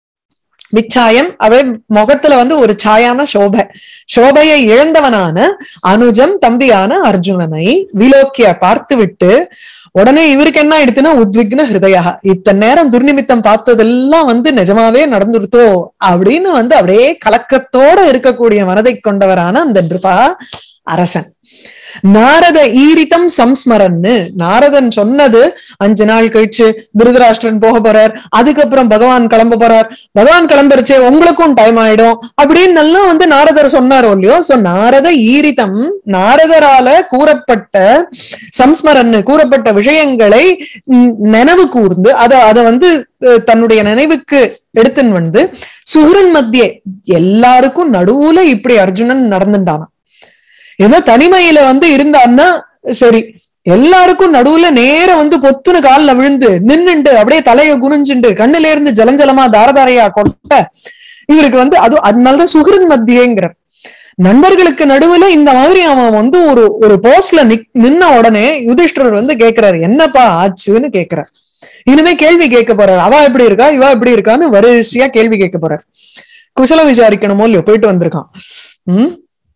விச்சாயம் அவன் முகத்துல வந்து ஒரு சாயான சோபை சோபையை இழந்தவனான அனுஜம் தம்பியான அர்ஜுனனை விலோக்கிய பார்த்துவிட்டு உடனே இவருக்கு என்ன ஆயிடுத்துன்னா உத்விக்ன ஹிருதயா இத்தனை நேரம் துர்நிமித்தம் பார்த்ததெல்லாம் வந்து நிஜமாவே நடந்துருத்தோ அப்படின்னு வந்து அப்படியே கலக்கத்தோட இருக்கக்கூடிய மனதை கொண்டவரான அந்த நிருபா அரசன் நாரத ஈரிதம் சம்ஸ்மரன்னு நாரதன் சொன்னது அஞ்சு நாள் கழிச்சு திருதராஷ்டிரன் போக போறார் அதுக்கப்புறம் பகவான் கிளம்ப போறார் பகவான் கிளம்புறச்சே உங்களுக்கும் டைம் ஆயிடும் அப்படின்னு எல்லாம் வந்து நாரதர் சொன்னாரோ இல்லையோ சோ நாரத ஈரிதம் நாரதரால கூறப்பட்ட சம்ஸ்மரன்னு கூறப்பட்ட விஷயங்களை ம், நினைவு கூர்ந்து அத அத வந்து அஹ், தன்னுடைய நினைவுக்கு எடுத்துன்னு வந்து சுஹ்ரன் மத்தியே எல்லாருக்கும் நடுவுல இப்படி அர்ஜுனன் நடந்துட்டானா ஏதோ தனிமையில வந்து இருந்தான்னா சரி எல்லாருக்கும் நடுவுல நேர வந்து பொத்துன்னு கால்ல விழுந்து நின்னுண்டு அப்படியே தலைய குனிஞ்சுண்டு கண்ணுல இருந்து ஜலஞ்சலமா தாரதாரையா கொட்ட இவருக்கு வந்து அது அதனாலதான் சுகிருன் மத்தியேங்கிற நண்பர்களுக்கு நடுவுல இந்த மாதிரி அவன் வந்து ஒரு ஒரு போஸ்ட்ல நிக் நின்ன உடனே யுதிஷ்டர் வந்து கேக்குறாரு என்னப்பா ஆச்சுன்னு கேக்குறாரு இனிமே கேள்வி கேட்க போறாரு அவ எப்படி இருக்கா இவ எப்படி இருக்கான்னு வரிசையா கேள்வி கேட்க போறாரு குசலம் விசாரிக்கணுமோ இல்லையோ போயிட்டு வந்திருக்கான் உம்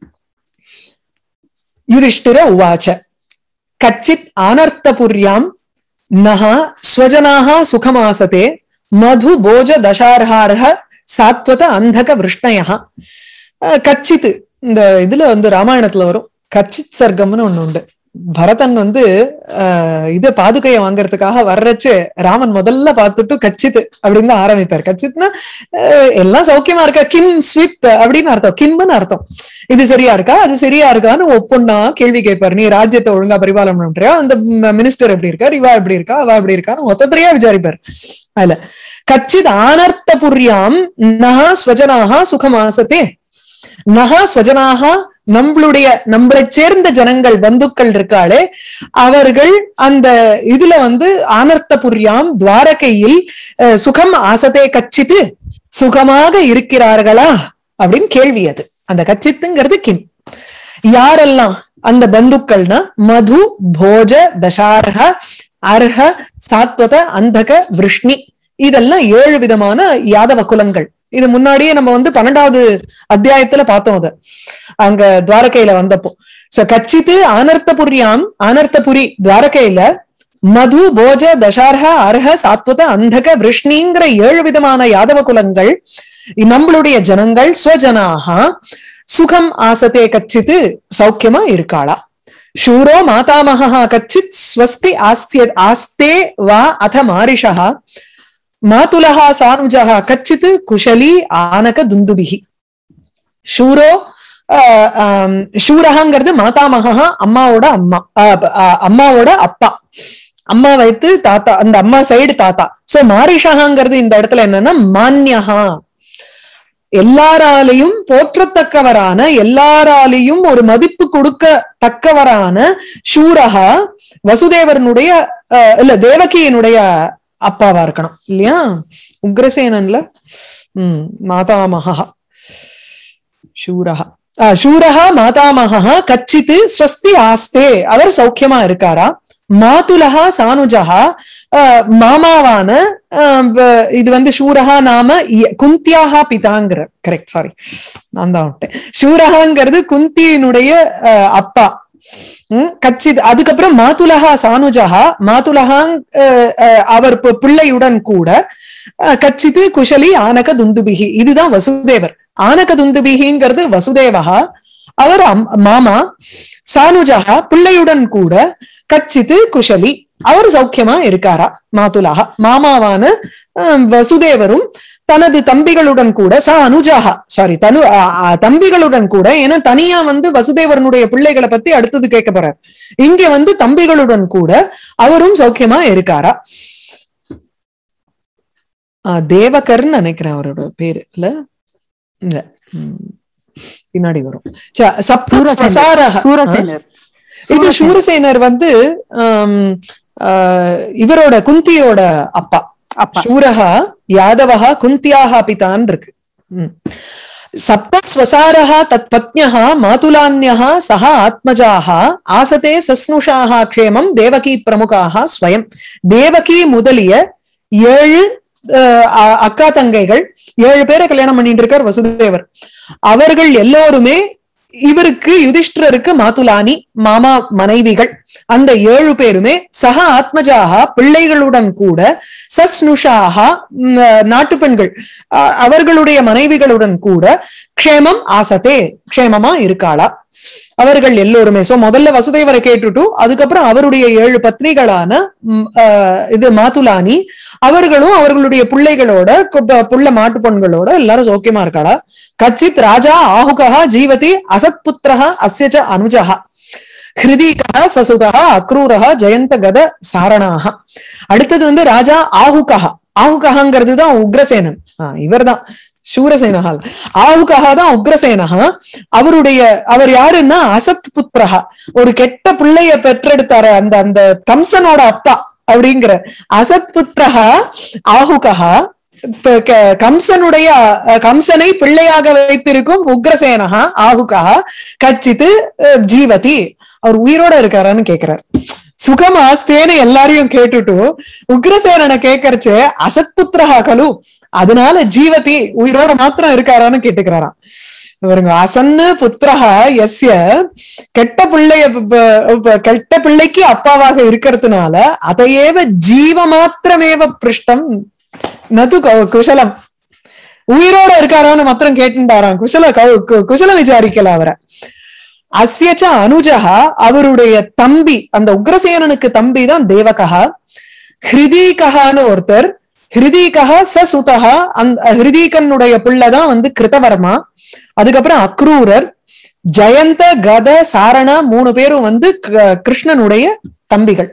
யுதிஷ்டிர உவாச்ச கச்சித் ஆனர்த்தபுர்யாம் நஹ ஸ்வஜனாக சுகமாசதே மது போஜ தசார்ஹார்ஹ சாத்வத அந்தக விருஷ்ணய கச்சித் இந்த இதுல வந்து ராமாயணத்துல வரும் கச்சித் சர்க்கம்னு ஒண்ணு உண்டு பரதன் வந்து ஆஹ் இது பாதுகையை வாங்குறதுக்காக வர்றச்சு ராமன் முதல்ல பார்த்துட்டு கச்சித் அப்படின்னு தான் ஆரம்பிப்பார் கச்சித்னா ஆஹ் எல்லாம் சௌக்கியமா இருக்கா கிம் ஸ்வித் அப்படின்னு அர்த்தம் கிம்னு அர்த்தம் இது சரியா இருக்கா அது சரியா இருக்கான்னு ஒப்பொண்ணா கேள்வி கேட்பாரு நீ ராஜ்யத்தை ஒழுங்கா பரிபாலனம் பண்றியா அந்த மினிஸ்டர் எப்படி இருக்கார் இவா எப்படி இருக்கா அவ எப்படி இருக்கான்னு ஒத்தத்திரையா விசாரிப்பார் அதுல கச்சித் ஆனர்த்த புரியாம் நகா ஸ்வஜனாக சுகமாசத்தே நகா ஸ்வஜனாக நம்மளுடைய நம்மளை சேர்ந்த ஜனங்கள் பந்துக்கள் இருக்காளே அவர்கள் அந்த இதுல வந்து ஆனர்த்த புரியாம் துவாரகையில் அஹ், சுகம் ஆசதே கச்சித்து சுகமாக இருக்கிறார்களா அப்படின்னு கேள்வி அது அந்த கச்சித்துங்கிறது கிம் யாரெல்லாம் அந்த பந்துக்கள்னா மது போஜ தசார்ஹ அர்ஹ சாத்வத அந்தக விருஷ்ணி இதெல்லாம் ஏழு விதமான யாதவ குலங்கள் இது முன்னாடியே நம்ம வந்து பன்னெண்டாவது அத்தியாயத்துல பார்த்தோம் அத அங்க துவாரகையில வந்தப்போ சோ கச்சித்து ஆனர்த்தபுரியாம் ஆனர்த்தபுரி துவாரகையில மது போஜ தசார்ஹ அர்ஹ சாத்வத அந்தக விருஷ்ணிங்கிற ஏழு விதமான யாதவ குலங்கள் நம்மளுடைய ஜனங்கள் ஸ்வஜனாக சுகம் ஆசத்தே கச்சித்து சௌக்கியமா இருக்காளா शूरो मातामहः कच्चित् स्वस्ति आस्त्य आस्ते वा अथ मारिषः मातुलः सानुजः कच्चित् कुशली ஆனக துந்துபிகி ஷூரோ ஆஹ் ஆம், ஷூரஹங்கிறது மாதாமகா அம்மாவோட அம்மா ஆஹ் ப- ஆஹ் அம்மாவோட அப்பா அம்மா வைத்து தாத்தா அந்த அம்மா சைடு தாத்தா சோ மாரிஷகாங்கிறது இந்த இடத்துல என்னன்னா மான்யஹா எல்லாராலையும் போற்றத்தக்கவரான எல்லாராலையும் ஒரு மதிப்பு கொடுக்க தக்கவரான சூரகா வசுதேவரனுடைய அஹ், இல்ல தேவகியினுடைய அப்பாவா இருக்கணும் இல்லையா உக்ரசேனன்ல உம் மாதாமகா சூரகா ஆஹ், சூரகா மாதாமகா கச்சித்து ஸ்வஸ்தி ஆஸ்தே அவர் சௌக்கியமா இருக்காரா மாதுலகா சானுஜகா அஹ், மாமாவான அஹ், வ- இது வந்து சூரஹா நாம இ- குந்தியாஹா பிதாங்கிற கரெக்ட் சாரி நான் தான் விட்டேன் சூரஹாங்கிறது குந்தியினுடைய அஹ், அப்பா ம், கச்சித் அதுக்கப்புறம் மாதுலஹா சானுஜஹா மாதுலஹாங் அஹ், அஹ், அவர் பி- பிள்ளையுடன் கூட அஹ், கச்சித்து குஷலி ஆனக துந்துபிகி இதுதான் வசுதேவர் ஆனக துந்துபிகிங்கிறது வசுதேவஹா அவர் அம்- மாமா சானுஜஹா பிள்ளையுடன் கூட கச்சித்து குஷலி அவர் சௌக்கியமா இருக்காரா மாதுலஹா மாமாவான அஹ், வசுதேவரும் தனது தம்பிகளுடன் கூட ச அனுஜாஹா சாரி தனு அ, அ, தம்பிகளுடன் கூட ஏன்னா தனியா வந்து வசுதேவரனுடைய பிள்ளைகளை பத்தி அடுத்தது கேட்க போறார் இங்க வந்து தம்பிகளுடன் கூட அவரும் சௌக்கியமா இருக்காரா ஆ, தேவகர்ன்னு நினைக்கிறேன் அவரோட பேரு இல்ல இல்ல ம், பின்னாடி வரும் ச- சப்த சூரசேனர். பிரசாரஹ. சூரசேனர் இது சூரசேனர் வந்து ஆம், ஆ, இவரோட குந்தியோட அப்பா அப்பா சூரஹா யாதவஹா குந்தியாஹா பிதான் இருக்கு ம். சப்த ஸ்வசாரः தத் பத்ஞः மாதுலான்யः சஹ ஆத்மஜாः ஆசதே சஸ்னுஷாः க்ஷேமம் தேவகி பிரமுகாக ஸ்வயம் தேவகி முதலிய ஏழு அஹ், அ- அக்கா தங்கைகள் ஏழு பேரை கல்யாணம் பண்ணிட்டு இருக்கார் வசுதேவர் அவர்கள் எல்லோருமே இவருக்கு யுதிஷ்டிரருக்கு மாதுலானி மாமா மனைவிகள் அந்த ஏழு பேருமே சக ஆத்மஜாக பிள்ளைகளுடன் கூட சஸ்னுஷாக ம், நாட்டு பெண்கள் அ- அவர்களுடைய மனைவிகளுடன் கூட க்ஷேமம் ஆசதே க்ஷேமமா இருக்காளா அவர்கள் எல்லோருமே சோ முதல்ல வசுதேவரை கேட்டுட்டு அதுக்கப்புறம் அவருடைய ஏழு பத்னிகளான ம், அஹ், இது மாதுலானி அவர்களும் அவர்களுடைய பிள்ளைகளோட கு- ப- புள்ள மாட்டு பொண்களோட எல்லாரும் சௌக்கியமா இருக்காளா கச்சித் ராஜா ஆஹுகா ஜீவதி அசத்புத்திரः அஸ்ய ச அனுஜः ஹிருதீகா சசுதா அக்ரூரஹா ஜெயந்த கத சாரணாக அடுத்தது வந்து ராஜா ஆஹுகா ஆஹுகங்கிறது தான் உக்ரசேனன் இவர்தான் சூரசேனஹா ஆஹுகா தான் உக்ரசேனஹா அவருடைய அவர் யாருன்னா அசத் புத்திரஹா ஒரு கெட்ட பிள்ளைய பெற்றெடுத்தாரு அந்த அந்த கம்சனோட அப்பா அப்படிங்கிற அசத் புத்திரஹா ஆஹுகா இப்ப க- கம்சனுடைய அஹ், கம்சனை பிள்ளையாக வைத்திருக்கும் உக்ரசேனஹா ஆஹுகா கச்சித்து அஹ், ஜீவதி அவர் உயிரோட இருக்காரான்னு கேக்குறார் சுகம் ஆஸ்தேன்னு எல்லாரையும் கேட்டுட்டு உக்ரசேனனை கேட்கறச்சு அசத்புத்திரஹா கலு அதனால ஜீவதி உயிரோட மாத்திரம் இருக்காரான்னு கேட்டுக்கிறாராம் இவருங்க அசன்னு புத்திரஹா எஸ்ய கெட்ட பிள்ளைய ப- ப- ப- கெட்ட பிள்ளைக்கு அப்பாவாக இருக்கிறதுனால அதையேவ ஜீவ மாத்திரமேவ பிருஷ்டம் நது கு- குஷலம் உயிரோட இருக்காரான்னு மாத்திரம் கேட்டுட்டாராம் குஷல கௌ- கு- குஷலம் விசாரிக்கல அவரை அஸ்யச்ச அனுஜகா அவருடைய தம்பி அந்த உக்ரசேனனுக்கு தம்பி தான் தேவகா ஹிருதீகஹான்னு ஒருத்தர் ஹிருதீகா சசுதகா அந்த ஹிருதீகனுடைய பிள்ளைதான் வந்து கிருதவர்மா அதுக்கப்புறம் அக்ரூரர் ஜெயந்த கத சாரணா மூணு பேரும் வந்து க- கிருஷ்ணனுடைய தம்பிகள்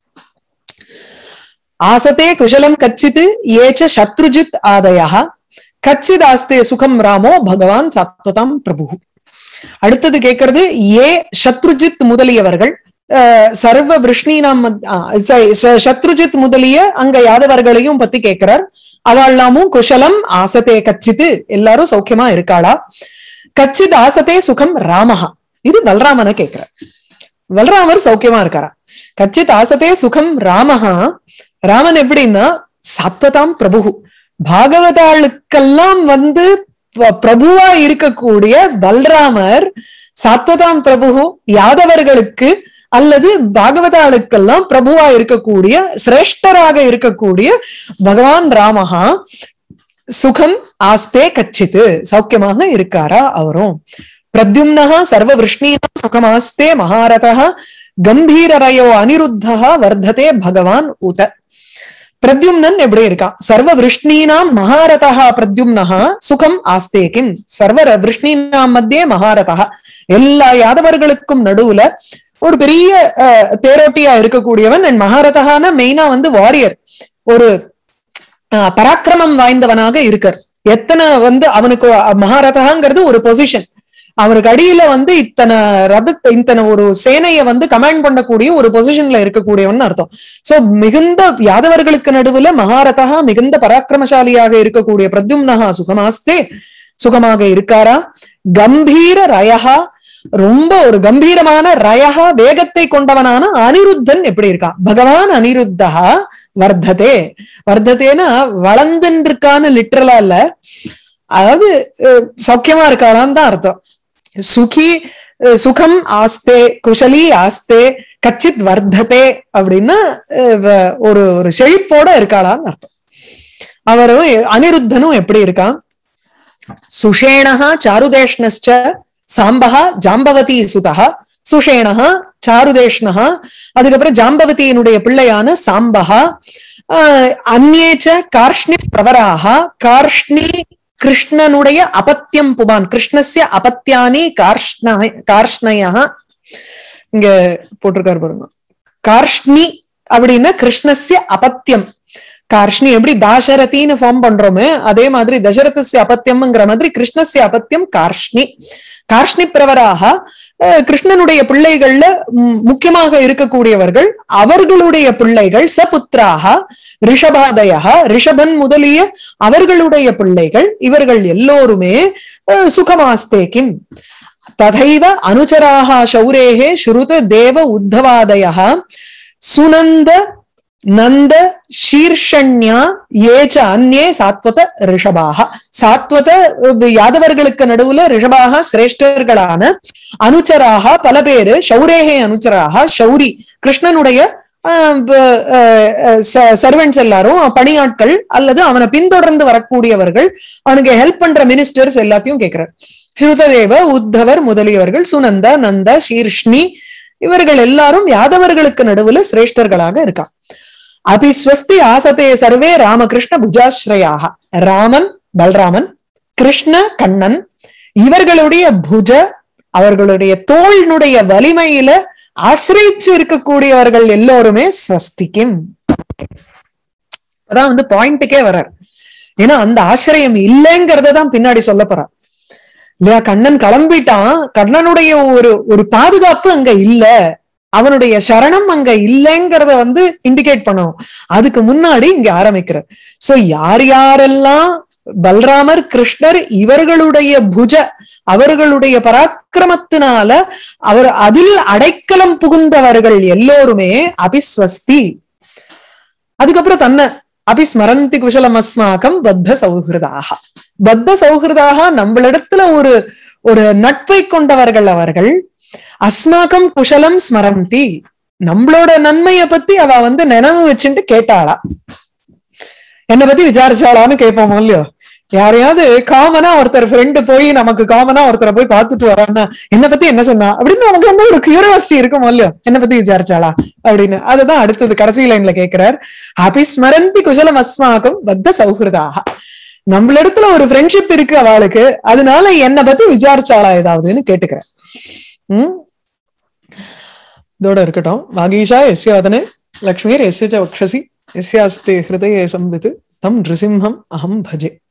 ஆசதே குஷலம் கச்சித் ஏச்ச சத்ருஜித் ஆதயா கச்சித் ஆஸ்தே சுகம் ராமோ பகவான் சத்வதாம் பிரபு அடுத்தது கேட்கறது ஏ சத்ருஜித் முதலியவர்கள் அஹ், சர்வ விருஷ்ணீனாம் மத்- ஆ, ச- ச- சத்ருஜித் முதலிய அங்க யாதவர்களையும் பத்தி கேட்கிறார் அவள்லாமும் குஷலம் ஆசதே கச்சித் எல்லாரும் சௌக்கியமா இருக்காளா கச்சித் ஆசதே சுகம் ராமஹா இது பல்ராமனை கேட்கிறார் பல்ராமர் சௌக்கியமா இருக்காரா கச்சித் ஆசதே சுகம் ராமஹா ராமன் எப்படின்னா சத்வதாம் பிரபு பாகவதாளுக்கெல்லாம் வந்து ப- பிரபுவா இருக்கக்கூடிய பல்ராமர் சாத்வதாம் பிரபு யாதவர்களுக்கு அல்லது பாகவதாளுக்கெல்லாம் பிரபுவா இருக்கக்கூடிய சிரேஷ்டராக இருக்கக்கூடிய பகவான் ராமஹா சுகம் ஆஸ்தே கச்சித்து சௌக்கியமாக இருக்காரா அவரும் பிரத்யும்னஹா சர்வ விருஷ்ணீனாம் சுகமாஸ்தே மகாரதः கம்பீரரயோ அனிருத்தா வர்த்ததே பகவான் உத பிரத்யும்னன் எப்படி இருக்கான் சர்வ விருஷ்ணீனாம் மகாரதா பிரத்யும்னஹா சுகம் ஆஸ்தே கிம் சர்வ ர- விருஷ்ணீனாம் மத்தியே மகாரதா எல்லா யாதவர்களுக்கும் நடுவுல ஒரு பெரிய அஹ், தேரோட்டியா இருக்கக்கூடியவன் அண்ட் மகாரதகான மெயினா வந்து வாரியர் ஒரு அஹ், பராக்கிரமம் வாய்ந்தவனாக இருக்கார் எத்தனை வந்து அவனுக்கு அஹ், மகாரதகாங்கிறது ஒரு பொசிஷன் அவருக்கு அடியில வந்து இத்தனை ரதத்தை இத்தனை ஒரு சேனையை வந்து கமாண்ட் பண்ணக்கூடிய ஒரு பொசிஷன்ல இருக்கக்கூடியவன் அர்த்தம் சோ மிகுந்த யாதவர்களுக்கு நடுவுல மகாரதா மிகுந்த பராக்கிரமசாலியாக இருக்கக்கூடிய பிரத்யும்னஹா சுகமாஸ்தே சுகமாக இருக்காரா கம்பீர ரயஹா ரொம்ப ஒரு கம்பீரமான ரயஹா வேகத்தை கொண்டவனான அனிருத்தன் எப்படி இருக்கான் பகவான் அனிருத்தா வர்த்ததே வர்த்ததேனா வளர்ந்துன்னு இருக்கான்னு லிட்டரலா இல்ல அதாவது அஹ், சௌக்கியமா இருக்காளான்னு தான் அர்த்தம் சுகி அஹ், சுகம் ஆஸ்தே குஷலி ஆஸ்தே கச்சித் வர்த்ததே அப்படின்னா அஹ், வ- ஒரு ஒரு செழிப்போட இருக்காளான்னு அர்த்தம் அவரும் அனிருத்தனும் எப்படி இருக்கான் சுஷேணஹா சாருதேஷ்ணஸ்ச சாம்பஹா ஜாம்பவதி சுதா சுஷேணஹா சாருதேஷ்ணஹா அதுக்கப்புறம் ஜாம்பவதியினுடைய பிள்ளையான சாம்பஹா ஆஹ், அந்நேச்ச கார்ஷ்ணி பிரவராக கார்ஷ்ணி கிருஷ்ணனுடைய அபத்தியம் புபான் கிருஷ்ணஸ்ய அபத்தியானி கார்ஷ்ண கார்ஷ்ணயா இங்க போட்டிருக்காரு பாருங்க கார்ஷ்ணி அப்படின்னா கிருஷ்ணஸ்ய அபத்தியம் கார்ஷ்ணி எப்படி தாசரதின்னு ஃபார்ம் பண்றோமே அதே மாதிரி தசரதஸ்ய அபத்தியம்ங்கிற மாதிரி கிருஷ்ணஸ்ய அபத்தியம் கார்ஷ்ணி கார்ஷ்ணி பிரவராக அஹ், கிருஷ்ணனுடைய பிள்ளைகள்ல ம், முக்கியமாக இருக்கக்கூடியவர்கள் அவர்களுடைய பிள்ளைகள் சபுத்திராக ரிஷபாதயா ரிஷபன் முதலிய அவர்களுடைய பிள்ளைகள் இவர்கள் எல்லோருமே அஹ், சுகமாஸ்தே கிம் ததைவ அனுச்சராக சௌரேகே ஸ்ருத தேவ உத்தவாதய சுனந்த நந்த சீர்ஷண்யா ஏச்ச அந்நே சாத்வத ரிஷபாக சாத்வத அஹ், யாதவர்களுக்கு நடுவுல ரிஷபாக சிரேஷ்டர்களான அனுச்சராக பல பேரு சௌரேகே அனுச்சராக சௌரி கிருஷ்ணனுடைய சர்வெண்ட்ஸ் எல்லாரும் பணியாட்கள் அல்லது அவனை பின்தொடர்ந்து வரக்கூடியவர்கள் அவனுக்கு ஹெல்ப் பண்ற மினிஸ்டர்ஸ் எல்லாத்தையும் கேட்கிறார் ஸ்ருததேவ உத்தவர் முதலியவர்கள் சுனந்த நந்த சீர்ஷ்ணி இவர்கள் எல்லாரும் யாதவர்களுக்கு நடுவுல சிரேஷ்டர்களாக இருக்கா அபிஸ்வஸ்தி ஆசதே சர்வே ராமகிருஷ்ண புஜாஸ்ரயாக ராமன் பல்ராமன் கிருஷ்ண கண்ணன் இவர்களுடைய புஜ அவர்களுடைய தோளினுடைய வலிமையில ஆசிரிச்சு இருக்கக்கூடியவர்கள் எல்லோருமே ஸ்வஸ்திக்கும் அதான் வந்து பாயிண்ட்டுக்கே வர்றார் ஏன்னா அந்த ஆசிரியம் இல்லைங்கிறத தான் பின்னாடி சொல்ல போறார் இல்லையா கண்ணன் கிளம்பிட்டான் கண்ணனுடைய ஒரு ஒரு பாதுகாப்பு அங்க இல்ல அவனுடைய சரணம் அங்க இல்லைங்கிறத வந்து இண்டிகேட் பண்ணும் அதுக்கு முன்னாடி இங்க ஆரம்பிக்கிறார் சோ யார் யாரெல்லாம் பல்ராமர் கிருஷ்ணர் இவர்களுடைய புஜ அவர்களுடைய பராக்கிரமத்தினால அவர் அதில் அடைக்கலம் புகுந்தவர்கள் எல்லோருமே அபிஸ்வஸ்தி அதுக்கப்புறம் தன்னை அபிஸ்மரந்தி குஷலம் அஸ்மாக்கம் பத்த சௌஹிருதாக பத்த சௌஹிருதாக நம்மளிடத்துல ஒரு ஒரு நட்பை கொண்டவர்கள் அவர்கள் அஸ்மாக்கம் குஷலம் ஸ்மரந்தி நம்மளோட நன்மைய பத்தி அவ வந்து நினைவு வச்சுட்டு கேட்டாளா என்னை பத்தி விசாரிச்சாளான்னு கேட்போமோ இல்லையோ யாரையாவது காமனா ஒருத்தர் ஃப்ரெண்டு போய் நமக்கு காமனா ஒருத்தரை போய் பார்த்துட்டு வரான்னா என்ன பத்தி என்ன சொன்னா அப்படின்னு நமக்கு வந்து ஒரு கியூரியாசிட்டி இருக்குமோ இல்லையோ என்ன பத்தி விசாரிச்சாளா அப்படின்னு அதுதான் அடுத்தது கடைசி லைன்ல கேட்கிறார் அபிஸ்மரந்தி குஷலம் அஸ்மாக்கம் பத்த சௌஹிருதாக நம்மளிடத்துல ஒரு ஃப்ரெண்ட்ஷிப் இருக்கு அவளுக்கு அதனால என்னை பத்தி விசாரிச்சாளா ஏதாவதுன்னு கேட்டுக்கிறேன் உம் இதோட இருக்கட்டும் வாகீஷா எஸ்ய வதனே லக்ஷ்மீர் எஸ்ய ச வக்ஷசி எஸ்யாஸ்தே ஹிருதயே சம்பித்து தம் நிருசிம்ஹம் அகம் பஜே